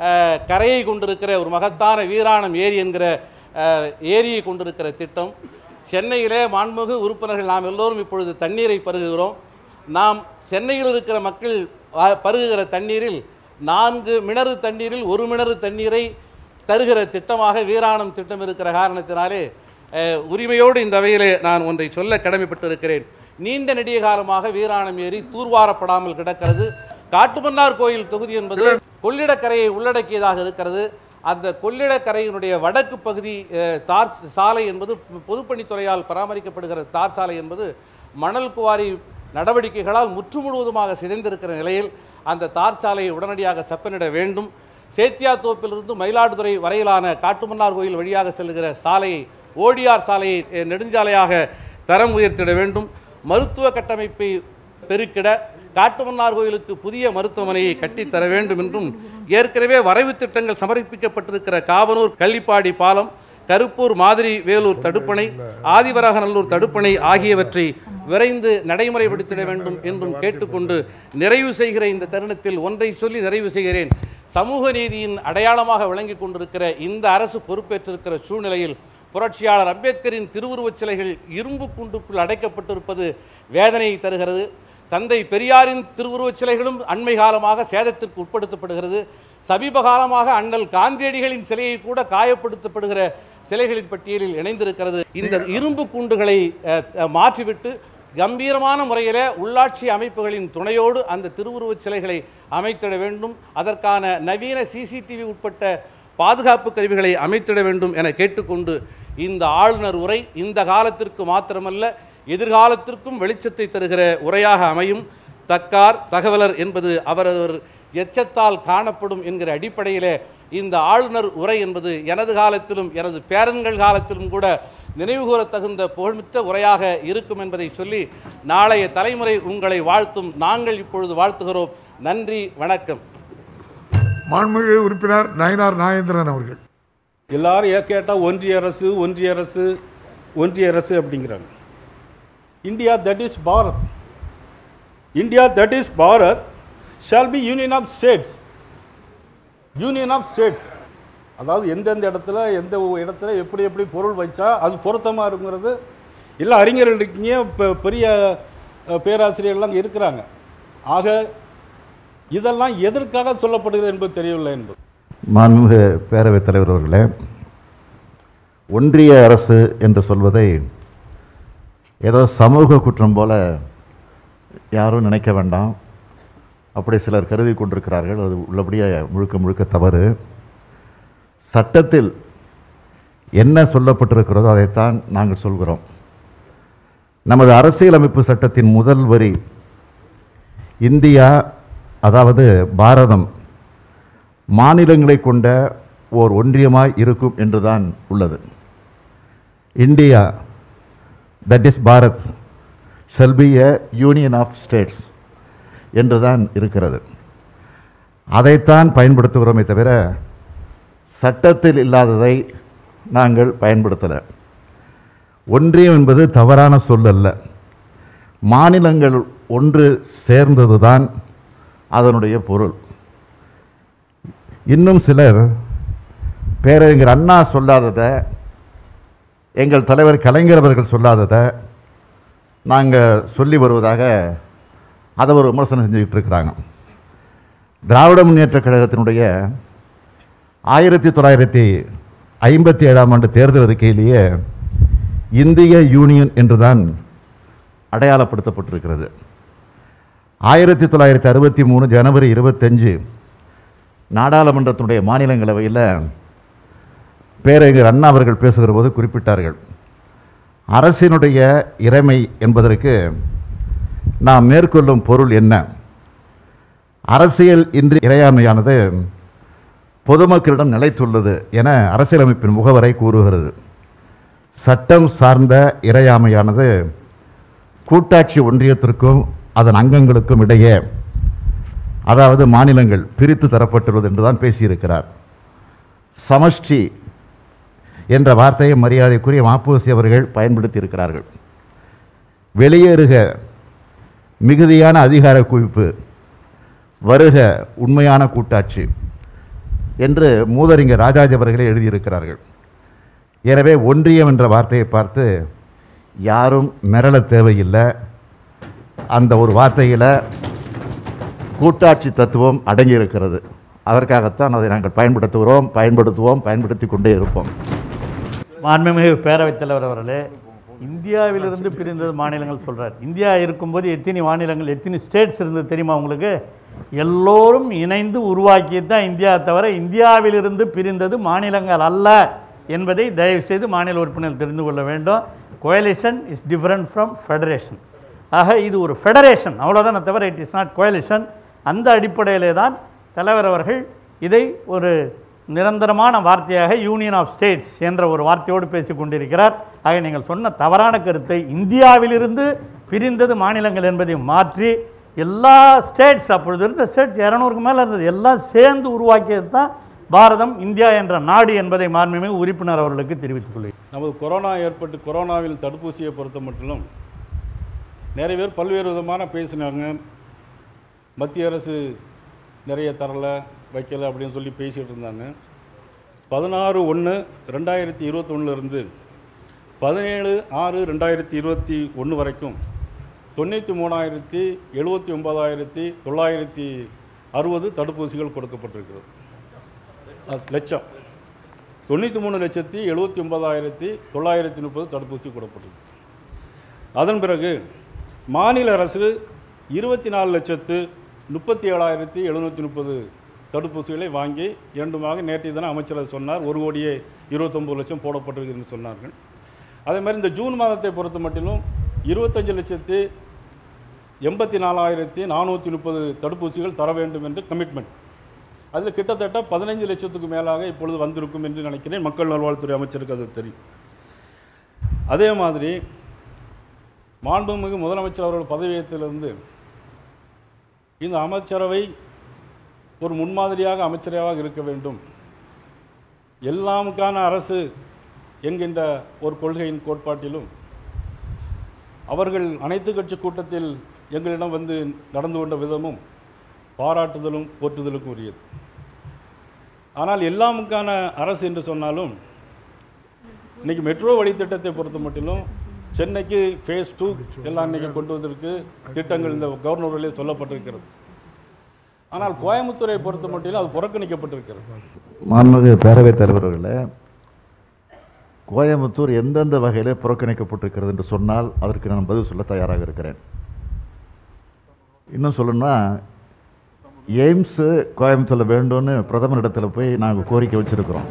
அஹ், கரையை கொண்டிருக்கிற ஒரு மகத்தான வீராணம் ஏரி என்கிற அஹ், ஏரியை கொண்டிருக்கிற திட்டம் சென்னையிலே மாண்புமிகு உறுப்பினர்கள் நாம் எல்லோரும் இப்பொழுது தண்ணீரை பருகுகிறோம் நாம் சென்னையில் இருக்கிற மக்கள் அஹ், பருகுகிற தண்ணீரில் நான்கு மிணறு தண்ணீரில் ஒரு மிணறு தண்ணீரை தருகிற திட்டமாக வீராணம் திட்டம் இருக்கிற காரணத்தினாலே அஹ், உரிமையோடு இந்த வகையிலே நான் ஒன்றை சொல்ல கடமைப்பட்டிருக்கிறேன் நீண்ட நெடிய காலமாக வீராணம் ஏரி தூர்வாரப்படாமல் கிடக்கிறது காட்டுமன்னார் கோயில் தொகுதி என்பது கொள்ளிடக்கரையை உள்ளடக்கியதாக இருக்கிறது அந்த கொள்ளிடக்கரையினுடைய வடக்கு பகுதி அஹ், தார் சாலை என்பது பொதுப்பணித்துறையால் பராமரிக்கப்படுகிற தார் சாலை என்பது மணல் குவாரி நடவடிக்கைகளால் முற்று முழுவதுமாக சிதைந்திருக்கிற நிலையில் அந்த தார் சாலையை உடனடியாக செப்பனிட வேண்டும் சேத்தியாத்தோப்பிலிருந்து மயிலாடுதுறை வரையிலான காட்டுமன்னார் கோயில் வழியாக செல்லுகிற சாலையை ஓடிஆர் சாலையை அஹ், நெடுஞ்சாலையாக தரம் உயர்த்திட வேண்டும் மருத்துவ கட்டமைப்பை பெருக்கிட காட்டுமன்னார் கோயிலுக்கு புதிய மருத்துவமனையை கட்டித்தர வேண்டும் என்றும் ஏற்கனவே வரைவு திட்டங்கள் சமர்ப்பிக்கப்பட்டிருக்கிற காவனூர் கள்ளிப்பாடி பாலம் கருப்பூர் மாதிரி வேலூர் தடுப்பணை ஆதிவராகநல்லூர் தடுப்பணை ஆகியவற்றை விரைந்து நடைமுறைப்படுத்திட வேண்டும் என்றும் கேட்டுக்கொண்டு நிறைவு செய்கிற இந்த தருணத்தில் ஒன்றை சொல்லி நிறைவு செய்கிறேன் சமூக நீதியின் அடையாளமாக விளங்கிக் கொண்டிருக்கிற இந்த அரசு பொறுப்பேற்றிருக்கிற சூழ்நிலையில் புரட்சியாளர் அம்பேத்கரின் திருவுருவச் சிலைகள் இரும்பு கூண்டுக்குள் அடைக்கப்பட்டிருப்பது வேதனையை தருகிறது தந்தை பெரியாரின் திருவுருவச் சிலைகளும் அண்மை காலமாக சேதத்திற்கு உட்படுத்தப்படுகிறது சமீப காலமாக அண்ணல் காந்தியடிகளின் சிலையை கூட காயப்படுத்தப்படுகிற சிலைகளின் பட்டியலில் இணைந்திருக்கிறது இந்த இரும்பு கூண்டுகளை அஹ், அஹ், மாற்றிவிட்டு கம்பீரமான முறையில் உள்ளாட்சி அமைப்புகளின் துணையோடு அந்த திருவுருவச் சிலைகளை அமைத்திட வேண்டும் அதற்கான நவீன சிசிடிவி உட்பட்ட பாதுகாப்பு கருவிகளை அமைத்திட வேண்டும் என கேட்டுக்கொண்டு இந்த ஆளுநர் உரை இந்த காலத்திற்கு மாத்திரமல்ல எதிர்காலத்திற்கும் வெளிச்சத்தை தருகிற உரையாக அமையும் தக்கார் தகவலர் என்பது அவரவர் எச்சத்தால் காணப்படும் என்கிற அடிப்படையிலே இந்த ஆளுநர் உரை என்பது எனது காலத்திலும் எனது பேரன்கள் காலத்திலும் கூட நினைவுகூரத் தகுந்த புகழ்மிக்க உரையாக இருக்கும் என்பதை சொல்லி நாளைய தலைமுறை உங்களை வாழ்த்தும் நாங்கள் இப்பொழுது வாழ்த்துகிறோம் நன்றி வணக்கம் மாண்புமிகு உறுப்பினர் நயினார் நாகேந்திரன் அவர்கள் எல்லாரும் ஏன் கேட்டால் ஒன்றிய அரசு ஒன்றிய அரசு ஒன்றிய அரசு அப்படிங்கிறாங்க India that is Bharat India that is Bharat shall be union of states union of states அதாவது எந்தெந்த இடத்துல எந்த ஒ- இடத்துல எப்படி எப்படி பொருள் வச்சா அது பொருத்தமாக இருக்குங்கிறது எல்லா அறிஞர்கள் இருக்கீங்க இப்போ பெரிய அஹ், பேராசிரியர்கள்லாம் அங்கே இருக்கிறாங்க ஆக இதெல்லாம் எதற்காக சொல்லப்படுகிறது என்பது தெரியவில்லை என்பது மாண்புமிகு பேரவைத் தலைவர் அவர்களே ஒன்றிய அரசு என்று சொல்வதை ஏதோ சமூக குற்றம் போல யாரும் நினைக்க வேண்டாம் அப்படி சிலர் கருதி கொண்டிருக்கிறார்கள் அது உள்ளபடியே முழுக்க முழுக்க தவறு சட்டத்தில் என்ன சொல்லப்பட்டிருக்கிறதோ அதைத்தான் நாங்கள் சொல்கிறோம் நமது அரசியலமைப்பு சட்டத்தின் முதல் வரி இந்தியா அதாவது பாரதம் மாநிலங்களை கொண்ட ஓர் ஒன்றியமாய் இருக்கும் என்றுதான் உள்ளது India that is Bharat shall be a union of states என்றுதான் இருக்கிறது அதைத்தான் பயன்படுத்துகிறோமே தவிர சட்டத்தில் இல்லாததை நாங்கள் பயன்படுத்தலை ஒன்றியம் என்பது தவறான சொல் அல்ல மாநிலங்கள் ஒன்று சேர்ந்ததுதான் அதனுடைய பொருள் இன்னும் சிலர் பேரறிஞர் அண்ணா சொல்லாததை எங்கள் தலைவர் கலைஞர் அவர்கள் சொல்லாததை நாங்கள் சொல்லி வருவதாக அதை ஒரு விமர்சனம் செஞ்சுக்கிட்டு இருக்கிறாங்க திராவிட முன்னேற்றக் கழகத்தினுடைய ஆயிரத்தி தொள்ளாயிரத்தி ஐம்பத்தி ஏழாம் ஆண்டு தேர்தல் அறிக்கையிலேயே இந்திய யூனியன் என்றுதான் அடையாளப்படுத்தப்பட்டிருக்கிறது ஆயிரத்தி தொள்ளாயிரத்தி அறுபத்தி மூணு ஜனவரி இருபத்தஞ்சு நாடாளுமன்றத்தினுடைய மாநிலங்களவையில் பேரறிஞர் அண்ணா அவர்கள் பேசுகிற போது குறிப்பிட்டார்கள் அரசினுடைய இறைமை என்பதற்கு நாம் மேற்கொள்ளும் பொருள் என்ன அரசியல் இன்றி இறையாமையானது பொதுமக்களிடம் நிலைத்துள்ளது என அரசியலமைப்பின் முகவரை கூறுகிறது சட்டம் சார்ந்த இறையாமையானது கூட்டாட்சி ஒன்றியத்திற்கும் அதன் அங்கங்களுக்கும் இடையே அதாவது மாநிலங்கள் பிரித்து தரப்பட்டுள்ளது என்றுதான் பேசியிருக்கிறார் சமஷ்டி என்ற வார்த்தையை மரியாதைக்குரிய மாப்போசி அவர்கள் பயன்படுத்தி இருக்கிறார்கள் வெளியேறுக மிகுதியான அதிகார குவிப்பு வருக உண்மையான கூட்டாட்சி என்று மூதறிஞர் ராஜாஜி அவர்களே எழுதியிருக்கிறார்கள் எனவே ஒன்றியம் என்ற வார்த்தையை பார்த்து யாரும் மிரள தேவையில்லை அந்த ஒரு வார்த்தையில் கூட்டாட்சி தத்துவம் அடங்கியிருக்கிறது அதற்காகத்தான் அதை நாங்கள் பயன்படுத்துகிறோம் பயன்படுத்துவோம் பயன்படுத்தி கொண்டே இருப்போம் மாண்புமிகு பேரவைத் தலைவர் அவர்களே இந்தியாவிலிருந்து பிரிந்தது மாநிலங்கள் சொல்கிறார் இந்தியா இருக்கும்போது எத்தனை மாநிலங்கள் எத்தனை ஸ்டேட்ஸ் இருந்தது தெரியுமா உங்களுக்கு எல்லோரும் இணைந்து உருவாக்கியது தான் இந்தியா தவிர இந்தியாவிலிருந்து பிரிந்தது மாநிலங்கள் அல்ல என்பதை தயவுசெய்து மாநில உறுப்பினர்கள் தெரிந்து கொள்ள வேண்டும் coalition is different from federation ஆக இது ஒரு ஃபெடரேஷன் அவ்வளோதானே தவிர இட் இஸ் நாட் கோயலிஷன் அந்த அடிப்படையிலே தான் தலைவர் அவர்கள் இதை ஒரு நிரந்தரமான வார்த்தையாக யூனியன் ஆஃப் ஸ்டேட்ஸ் என்ற ஒரு வார்த்தையோடு பேசிக் கொண்டிருக்கிறார் ஆக நீங்கள் சொன்ன தவறான கருத்தை இந்தியாவிலிருந்து பிரிந்தது மாநிலங்கள் என்பதை மாற்றி எல்லா ஸ்டேட்ஸ் அப்பொழுது இருந்த ஸ்டேட்ஸ் இரநூறுக்கு மேலே இருந்தது எல்லாம் சேர்ந்து உருவாக்கியது தான் பாரதம் இந்தியா என்ற நாடு என்பதை மாண்புமிகு உறுப்பினர் அவர்களுக்கு தெரிவித்துக் கொள்கிறேன் நமது கொரோனா ஏற்பட்டு கொரோனாவில் தடுப்பூசியை பொறுத்த மட்டிலும் நிறைய பேர் பல்வேறு விதமான பேசினாங்க மத்திய அரசு நிறைய தரல வைக்கல அப்படின்னு சொல்லி பேசிகிட்டு இருந்தாங்க பதினாறு ஒன்று ரெண்டாயிரத்தி இருபத்தொன்னுலேருந்து பதினேழு ஆறு ரெண்டாயிரத்தி இருபத்தி ஒன்று வரைக்கும் தொண்ணூற்றி மூணாயிரத்தி எழுபத்தி ஒன்பதாயிரத்தி தொள்ளாயிரத்தி அறுபது தடுப்பூசிகள் கொடுக்கப்பட்டிருக்கிறது அது லட்சம் தொண்ணூற்றி மூணு லட்சத்தி எழுபத்தி ஒன்பதாயிரத்தி தொள்ளாயிரத்தி முப்பது தடுப்பூசி கொடுக்கப்பட்டிருக்கு அதன் பிறகு மாநில அரசு இருபத்தி நாலு லட்சத்து முப்பத்தி ஏழாயிரத்தி எழுநூற்றி முப்பது தடுப்பூசிகளை வாங்கி இரண்டுமாக நேற்றைய தினம் அமைச்சர் சொன்னார் ஒரு கோடியே இருபத்தொம்பது லட்சம் போடப்பட்டிருக்குன்னு சொன்னார்கள் அதே மாதிரி இந்த ஜூன் மாதத்தை பொறுத்த மட்டிலும் இருபத்தஞ்சு லட்சத்தி எண்பத்தி நாலாயிரத்தி நானூற்றி முப்பது தடுப்பூசிகள் தர வேண்டும் என்று கமிட்மெண்ட் அதில் கிட்டத்தட்ட பதினைஞ்சு லட்சத்துக்கு மேலாக இப்பொழுது வந்திருக்கும் என்று நினைக்கிறேன் மக்கள் நல்வாழ்வுத்துறை அமைச்சருக்கு அது தெரியும் அதே மாதிரி மாண்புமிகு முதலமைச்சர் அவர்கள் பதவியேற்றிலிருந்து இந்த அமைச்சரவை ஒரு முன்மாதிரியாக அமைச்சரவையாக இருக்க வேண்டும் எல்லாமுக்கான அரசு என்கின்ற ஒரு கொள்கையின் கோட்பாட்டிலும் அவர்கள் அனைத்து கட்சி கூட்டத்தில் எங்களிடம் வந்து நடந்து கொண்ட விதமும் பாராட்டுதலும் போற்றுதலுக்கும் உரியது ஆனால் எல்லாமுக்கான அரசு என்று சொன்னாலும் இன்னைக்கு மெட்ரோ வழித்திட்டத்தை பொறுத்த மட்டிலும் சென்னைக்கு ஃபேஸ் டூ எல்லாம் இன்னைக்கு கொண்டு வந்திருக்கு திட்டங்கள் இந்த கவர்னர்களே சொல்லப்பட்டிருக்கிறது ஆனால் கோயம்புத்தூரை பொறுத்த மட்டிலும் அது புறக்கணிக்கப்பட்டிருக்கிறது மாண்புமிகு பேரவைத் தலைவர்களே கோயம்புத்தூர் எந்தெந்த வகையில் புறக்கணிக்கப்பட்டிருக்கிறது என்று சொன்னால் அதற்கு நான் பதில் சொல்ல தயாராக இருக்கிறேன் இன்னும் சொல்லணும்னா எய்ம்ஸு கோயம்புத்தூரில் வேண்டும்னு பிரதமரிடத்தில் போய் நாங்கள் கோரிக்கை வச்சுருக்கிறோம்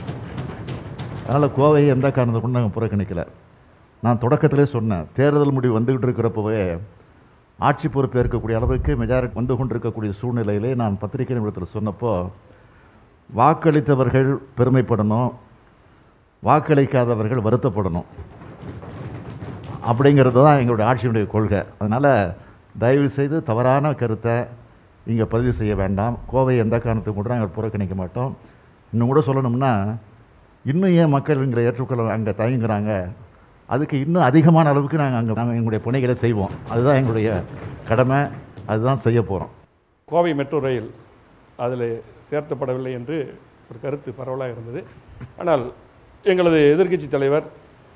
அதனால் கோவையை எந்த காரணத்தை கொண்டு நாங்கள் புறக்கணிக்கலை நான் தொடக்கத்திலே சொன்னேன் தேர்தல் முடிவு வந்துக்கிட்டு இருக்கிறப்பவே ஆட்சி பொறுப்பு ஏற்கக்கூடிய அளவுக்கு மெஜாரிட்டி வந்து கொண்டிருக்கக்கூடிய சூழ்நிலையிலே நான் பத்திரிகை நிமிடத்தில் சொன்னப்போ வாக்களித்தவர்கள் பெருமைப்படணும் வாக்களிக்காதவர்கள் வருத்தப்படணும் அப்படிங்கிறது தான் எங்களுடைய ஆட்சியினுடைய கொள்கை அதனால் தயவு செய்து தவறான கருத்தை இங்கே பதிவு செய்ய வேண்டாம் கோவை எந்த காரணத்துக்கும் கூட நாங்கள் புறக்கணிக்க மாட்டோம் இன்னும் கூட சொல்லணும்னா இன்னும் ஏன் மக்கள் எங்களை ஏற்றுக்கொள்ள அங்கே தயங்குறாங்க அதுக்கு இன்னும் அதிகமான அளவுக்கு நாங்கள் அங்கே நாங்கள் எங்களுடைய பணிகளை செய்வோம் அதுதான் எங்களுடைய கடமை அதுதான் செய்ய போகிறோம் கோவை மெட்ரோ ரயில் அதில் சேர்த்தப்படவில்லை என்று ஒரு கருத்து பரவலாக இருந்தது ஆனால் எங்களது எதிர்க்கட்சி தலைவர்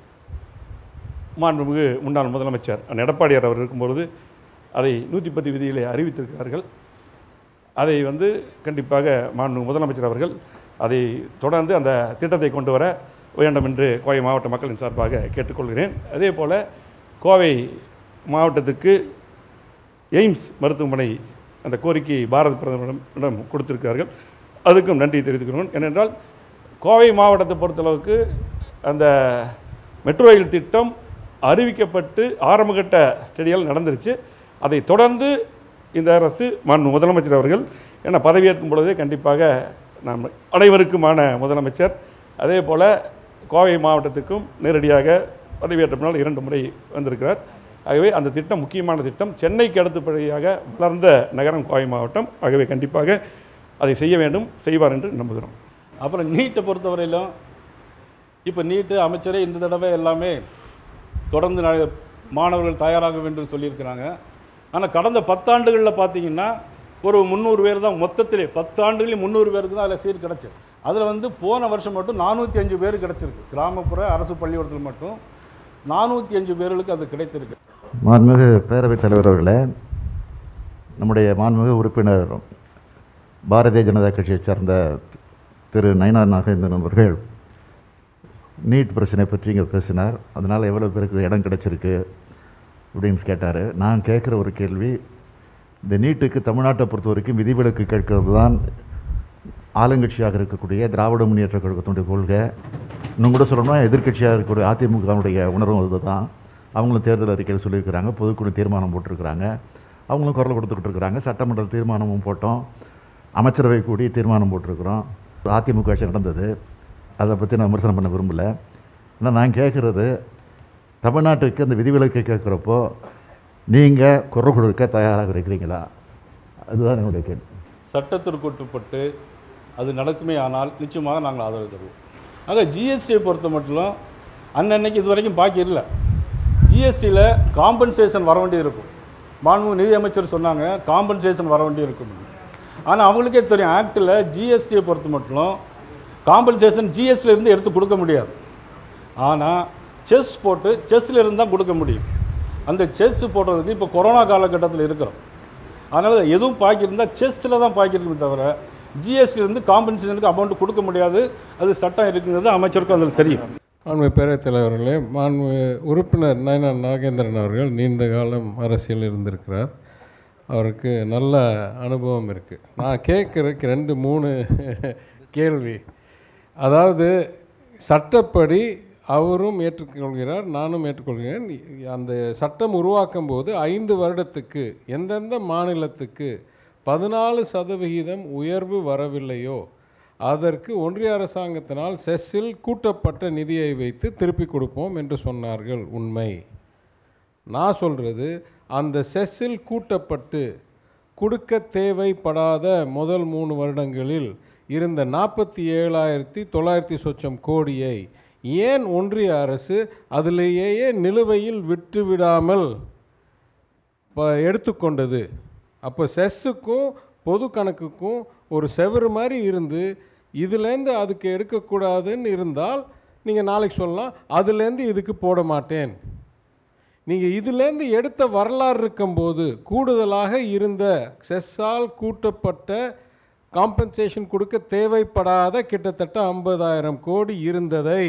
மாண்புமிகு முன்னாள் முதலமைச்சர் அண்ணன் எடப்பாடியார் அவர் இருக்கும்பொழுது அதை நூற்றி பத்து விதிகளை அறிவித்திருக்கிறார்கள் அதை வந்து கண்டிப்பாக மாண்புமிகு முதலமைச்சர் அவர்கள் அதை தொடர்ந்து அந்த திட்டத்தை கொண்டு வர வேண்டும் என்று கோவை மாவட்ட மக்களின் சார்பாக கேட்டுக்கொள்கிறேன் அதே போல் கோவை மாவட்டத்துக்கு எய்ம்ஸ் மருத்துவமனை அந்த கோரிக்கையை பாரத பிரதமரிடம் கொடுத்திருக்கிறார்கள் அதுக்கும் நன்றி தெரிவித்துக்கிறோம் ஏனென்றால் கோவை மாவட்டத்தை பொறுத்தளவுக்கு அந்த மெட்ரோ ரயில் திட்டம் அறிவிக்கப்பட்டு ஆரம்பகட்ட ஸ்டடிகள் நடந்துருச்சு அதை தொடர்ந்து இந்த அரசு மாண்பு முதலமைச்சர் அவர்கள் ஏன்னா பதவியேற்கும் பொழுதே கண்டிப்பாக நாம் அனைவருக்குமான முதலமைச்சர் அதே போல் கோவை மாவட்டத்துக்கும் நேரடியாக பதவியேற்ற பின்னால் இரண்டு முறை வந்திருக்கிறார் ஆகவே அந்த திட்டம் முக்கியமான திட்டம் சென்னைக்கு அடுத்தபடியாக வளர்ந்த நகரம் கோவை மாவட்டம் ஆகவே கண்டிப்பாக அதை செய்ய வேண்டும் செய்வார் என்று நம்புகிறோம் அப்புறம் நீட்டை பொறுத்தவரையிலும் இப்போ நீட்டு அமைச்சரே இந்த தடவை எல்லாமே தொடர்ந்து ந- மாணவர்கள் தயாராக வேண்டும் சொல்லியிருக்கிறாங்க ஆனால் கடந்த பத்தாண்டுகளில் பார்த்தீங்கன்னா ஒரு முந்நூறு பேர் தான் மொத்தத்திலே பத்து ஆண்டுகளில் முந்நூறு பேருக்கு தான் அதில் சீட் கிடச்சி அதில் வந்து போன வருஷம் மட்டும் நானூற்றி அஞ்சு பேர் கிடச்சிருக்கு கிராமப்புற அரசு பள்ளிக்கூடத்தில் மட்டும் நானூற்றி அஞ்சு பேர்களுக்கு அது கிடைத்திருக்கு மாண்புமிகு பேரவைத் தலைவர் அவர்களே நம்முடைய மாண்புமிகு உறுப்பினர் பாரதிய ஜனதா கட்சியைச் சார்ந்த திரு நயனா நாகேந்திரன் அவர்கள் நீட் பிரச்சனை பற்றி இங்கே பேசினார் அதனால் எவ்வளோ பேருக்கு இடம் கிடைச்சிருக்கு அப்படின்னு கேட்டார் நான் கேட்குற ஒரு கேள்வி இந்த நீட்டுக்கு தமிழ்நாட்டை பொறுத்த வரைக்கும் விதிவிலக்கு கேட்கறது தான் ஆளுங்கட்சியாக இருக்கக்கூடிய திராவிட முன்னேற்ற கழகத்தினுடைய கொள்கை இன்னும் கூட சொல்லணும்னா எதிர்க்கட்சியாக இருக்கக்கூடிய அதிமுகவுடைய உணர்வும் இதுதான் அவங்களும் தேர்தல் அறிக்கையில் சொல்லியிருக்கிறாங்க பொதுக்குழு தீர்மானம் போட்டிருக்கிறாங்க அவங்களும் குரல் கொடுத்துக்கிட்டு இருக்கிறாங்க சட்டமன்ற தீர்மானமும் போட்டோம் அமைச்சரவை கூடி தீர்மானம் போட்டிருக்கிறோம் அதிமுக ஆட்சி நடந்தது அதை பற்றி நான் விமர்சனம் பண்ண விரும்பலை ஆனால் நான் கேட்குறது தமிழ்நாட்டுக்கு அந்த விதிவிலக்கை கேட்குறப்போ நீங்கள் குரல் கொடுக்க தயாராக இருக்கிறீங்களா அதுதான் என்னுடைய கேள்வி சட்டத்திற்கு உட்பட்டு அது நடக்குமே ஆனால் நிச்சயமாக நாங்கள் ஆதரவு தருவோம் ஆக ஜிஎஸ்டியை பொறுத்த மட்டும் அன்னன்னைக்கு இது வரைக்கும் பாக்கி இல்லை ஜிஎஸ்டியில் காம்பன்சேஷன் வர வேண்டி இருக்கும் மாண்பு நிதி அமைச்சர் சொன்னாங்க காம்பன்சேஷன் வர வேண்டி இருக்கும் ஆனால் அவங்களுக்கே தெரியும் ஆக்டில் ஜிஎஸ்டியை பொறுத்த மட்டும் காம்பன்சேஷன் ஜிஎஸ்டியிலேருந்து எடுத்து கொடுக்க முடியாது ஆனால் செஸ் போட்டு செஸ்ஸில் இருந்து தான் கொடுக்க முடியும் அந்த செஸ் போடுறதுக்கு இப்போ கொரோனா காலகட்டத்தில் இருக்கிறோம் அதனால் எதுவும் பாக்கி இருந்தால் செஸ்ஸில் தான் பாக்கி இருக்குமே தவிர ஜிஎஸ்டிலேருந்து காம்பன்சேஷனுக்கு அமௌண்ட் கொடுக்க முடியாது அது சட்டம் இருக்குங்கிறது அமைச்சருக்கும் அதில் தெரியும் மாண்பு பேரவைத் தலைவர்களே மாண்பு உறுப்பினர் நயனா நாகேந்திரன் அவர்கள் நீண்ட காலம் அரசியல் இருந்திருக்கிறார் அவருக்கு நல்ல அனுபவம் இருக்குது நான் கேட்குறதுக்கு ரெண்டு மூணு கேள்வி அதாவது சட்டப்படி அவரும் ஏற்றுக்கொள்கிறார் நானும் ஏற்றுக்கொள்கிறேன் அந்த சட்டம் உருவாக்கும் போது ஐந்து வருடத்துக்கு எந்தெந்த மாநிலத்துக்கு பதினாலு சதவிகிதம் உயர்வு வரவில்லையோ அதற்கு ஒன்றிய அரசாங்கத்தினால் செஸ்ஸில் கூட்டப்பட்ட நிதியை வைத்து திருப்பி கொடுப்போம் என்று சொன்னார்கள் உண்மை நான் சொல்கிறது அந்த செஸ்ஸில் கூட்டப்பட்டு கொடுக்க தேவைப்படாத முதல் மூணு வருடங்களில் இருந்த நாற்பத்தி ஏழாயிரத்தி தொள்ளாயிரத்தி சொச்சம் கோடியை ஏன் ஒன்றிய அரசு அதிலேயே நிலுவையில் விட்டு விடாமல் ப எடுத்துக்கொண்டது அப்போ செஸ்ஸுக்கும் பொது கணக்குக்கும் ஒரு செவரு மாதிரி இருந்து இதுலேருந்து அதுக்கு எடுக்கக்கூடாதுன்னு இருந்தால் நீங்கள் நாளைக்கு சொல்லலாம் அதுலேருந்து இதுக்கு போட மாட்டேன் நீங்கள் இதுலேருந்து எடுத்த வரலாறு இருக்கும்போது கூடுதலாக இருந்த செஸ்ஸால் கூட்டப்பட்ட காம்பன்சேஷன் கொடுக்க தேவைப்படாத கிட்டத்தட்ட ஐம்பதாயிரம் கோடி இருந்ததை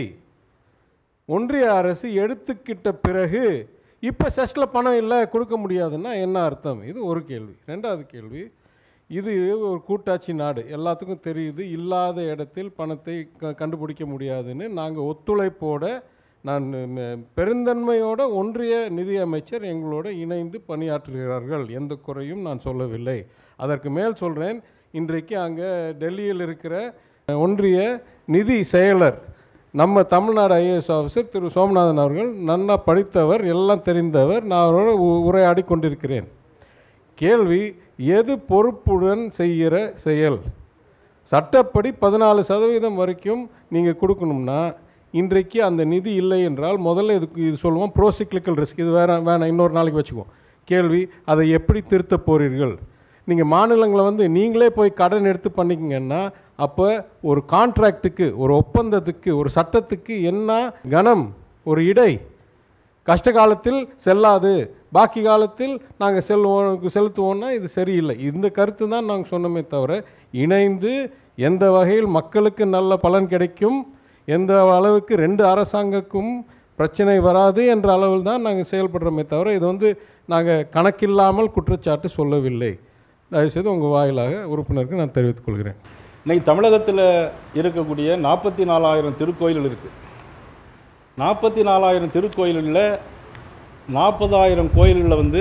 ஒன்றிய அரசு எடுத்துக்கிட்ட பிறகு இப்போ செஸ்டில் பணம் இல்லை கொடுக்க முடியாதுன்னா என்ன அர்த்தம் இது ஒரு கேள்வி ரெண்டாவது கேள்வி இது ஒரு கூட்டாட்சி நாடு எல்லாத்துக்கும் தெரியுது இல்லாத இடத்தில் பணத்தை க கண்டுபிடிக்க முடியாதுன்னு நாங்கள் ஒத்துழைப்போட நான் ம- பெருந்தன்மையோட ஒன்றிய நிதியமைச்சர் எங்களோட இணைந்து பணியாற்றுகிறார்கள் எந்த குறையும் நான் சொல்லவில்லை அதற்கு மேல் சொல்கிறேன் இன்றைக்கு அங்கே டெல்லியில் இருக்கிற ஒன்றிய நிதி செயலர் நம்ம தமிழ்நாடு ஐஏஎஸ் ஆஃபீஸர் திரு சோமநாதன் அவர்கள் நன்னா படித்தவர் எல்லாம் தெரிந்தவர் நான் அவரோட உ- உரையாடி கொண்டிருக்கிறேன் கேள்வி எது பொறுப்புடன் செய்கிற செயல் சட்டப்படி பதினாலு சதவீதம் வரைக்கும் நீங்கள் கொடுக்கணும்னா இன்றைக்கு அந்த நிதி இல்லை என்றால் முதல்ல இதுக்கு இது சொல்லுவோம் ப்ரோசிக்லிக்கல் ரிஸ்க் இது வேற வேணாம் இன்னொரு நாளைக்கு வச்சுக்குவோம் கேள்வி அதை எப்படி திருத்த போறீர்கள் நீங்கள் மாநிலங்களை வந்து நீங்களே போய் கடன் எடுத்து பண்ணிக்கிங்கன்னா அப்போ ஒரு கான்ட்ராக்ட்டுக்கு ஒரு ஒப்பந்தத்துக்கு ஒரு சட்டத்துக்கு என்ன கணம் ஒரு இடை கஷ்ட காலத்தில் செல்லாது பாக்கி காலத்தில் நாங்கள் செல்வோம் செலுத்துவோம்னா இது சரியில்லை இந்த கருத்து தான் நாங்கள் சொன்னோமே தவிர இணைந்து எந்த வகையில் மக்களுக்கு நல்ல பலன் கிடைக்கும் எந்த அளவுக்கு ரெண்டு அரசாங்கக்கும் பிரச்சனை வராது என்ற அளவில் தான் நாங்கள் செயல்படுறோமே தவிர இது வந்து நாங்கள் கணக்கில்லாமல் குற்றச்சாட்டு சொல்லவில்லை தயவுசெய்து உங்கள் வாயிலாக உறுப்பினருக்கு நான் தெரிவித்துக் கொள்கிறேன் இன்னைக்கு தமிழகத்தில் இருக்கக்கூடிய நாற்பத்தி நாலாயிரம் திருக்கோயில்கள் இருக்குது நாற்பத்தி நாலாயிரம் திருக்கோயில்களில் நாற்பதாயிரம் கோயில்களில் வந்து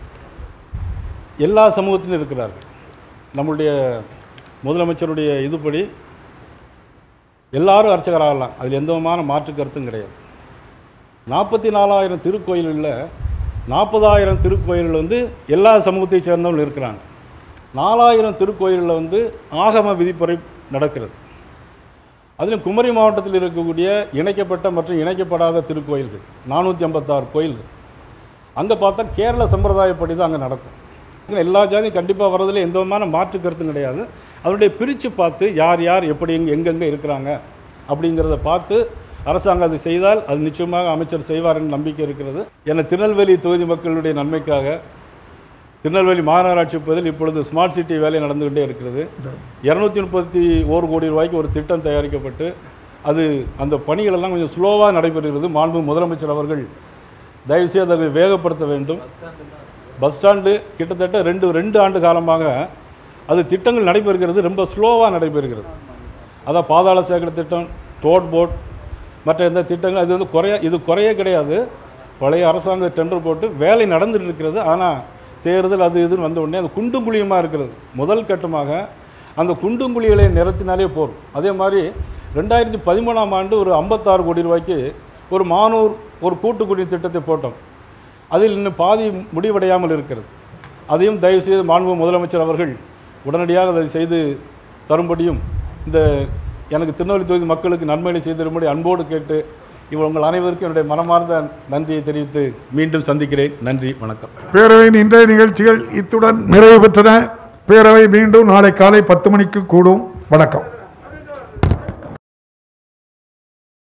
எல்லா சமூகத்திலும் இருக்கிறார்கள் நம்மளுடைய முதலமைச்சருடைய இதுபடி எல்லாரும் அர்ச்சகராகலாம் அதில் எந்த விதமான மாற்று கருத்தும் கிடையாது நாற்பத்தி நாலாயிரம் திருக்கோயில்களில் நாற்பதாயிரம் திருக்கோயில்கள் வந்து எல்லா சமூகத்தை சேர்ந்தவர்கள் இருக்கிறாங்க நாலாயிரம் திருக்கோயில்களில் வந்து ஆகம விதிப்பறை நடக்கிறது அதிலும் குமரி மாவட்டத்தில் இருக்கக்கூடிய இணைக்கப்பட்ட மற்றும் இணைக்கப்படாத திருக்கோயில்கள் நானூற்றி ஐம்பத்தாறு கோயில்கள் அங்கே பார்த்தா கேரள சம்பிரதாயப்படி தான் அங்கே நடக்கும் எல்லா ஜாதியும் கண்டிப்பாக வர்றதுல எந்த விதமான மாற்று கருத்தும் கிடையாது அதனுடைய பிரித்து பார்த்து யார் யார் எப்படி எங்க எங்கெங்கே இருக்கிறாங்க அப்படிங்கிறத பார்த்து அரசாங்கம் அது செய்தால் அது நிச்சயமாக அமைச்சர் செய்வார் என்ற நம்பிக்கை இருக்கிறது என திருநெல்வேலி தொகுதி மக்களுடைய நன்மைக்காக திருநெல்வேலி மாநகராட்சி பகுதியில் இப்பொழுது ஸ்மார்ட் சிட்டி வேலை நடந்து கொண்டே இருக்கிறது இரநூத்தி முப்பத்தி ஓரு கோடி ரூபாய்க்கு ஒரு திட்டம் தயாரிக்கப்பட்டு அது அந்த பணிகள் எல்லாம் கொஞ்சம் ஸ்லோவாக நடைபெறுகிறது மாண்பு முதலமைச்சர் அவர்கள் தயவுசெய்து அதை வேகப்படுத்த வேண்டும் பஸ் ஸ்டாண்டு கிட்டத்தட்ட ரெண்டு ரெண்டு ஆண்டு காலமாக அது திட்டங்கள் நடைபெறுகிறது ரொம்ப ஸ்லோவாக நடைபெறுகிறது அதான் பாதாள சேகர திட்டம் ரோட் போட் மற்ற எந்த திட்டங்கள் அது வந்து குறைய இது குறைய கிடையாது பழைய அரசாங்க டெண்டர் போட்டு வேலை நடந்துட்டு இருக்கிறது ஆனால் தேர்தல் அது இதுன்னு வந்த உடனே அது குண்டும் குழியுமாக இருக்கிறது முதல் கட்டமாக அந்த குண்டும் குழிகளை நிறத்தினாலே போதும் அதே மாதிரி ரெண்டாயிரத்தி பதிமூணாம் ஆண்டு ஒரு ஐம்பத்தாறு கோடி ரூபாய்க்கு ஒரு மானூர் ஒரு கூட்டுக்குடி திட்டத்தை போட்டோம் அதில் இன்னும் பாதி முடிவடையாமல் இருக்கிறது அதையும் தயவுசெய்து மாண்பு முதலமைச்சர் அவர்கள் உடனடியாக அதை செய்து தரும்படியும் இந்த எனக்கு திருநெல்வேலி தொகுதி மக்களுக்கு நன்மைகளை செய்து தரும்படி அன்போடு கேட்டு இவ உங்கள் அனைவருக்கும் என்னுடைய மனமார்ந்த நன்றியை தெரிவித்து மீண்டும் சந்திக்கிறேன் நன்றி வணக்கம் பேரவையின் இன்றைய நிகழ்ச்சிகள் இத்துடன் நிறைவு பெற்றன பேரவை மீண்டும் நாளை காலை பத்து மணிக்கு கூடும் வணக்கம்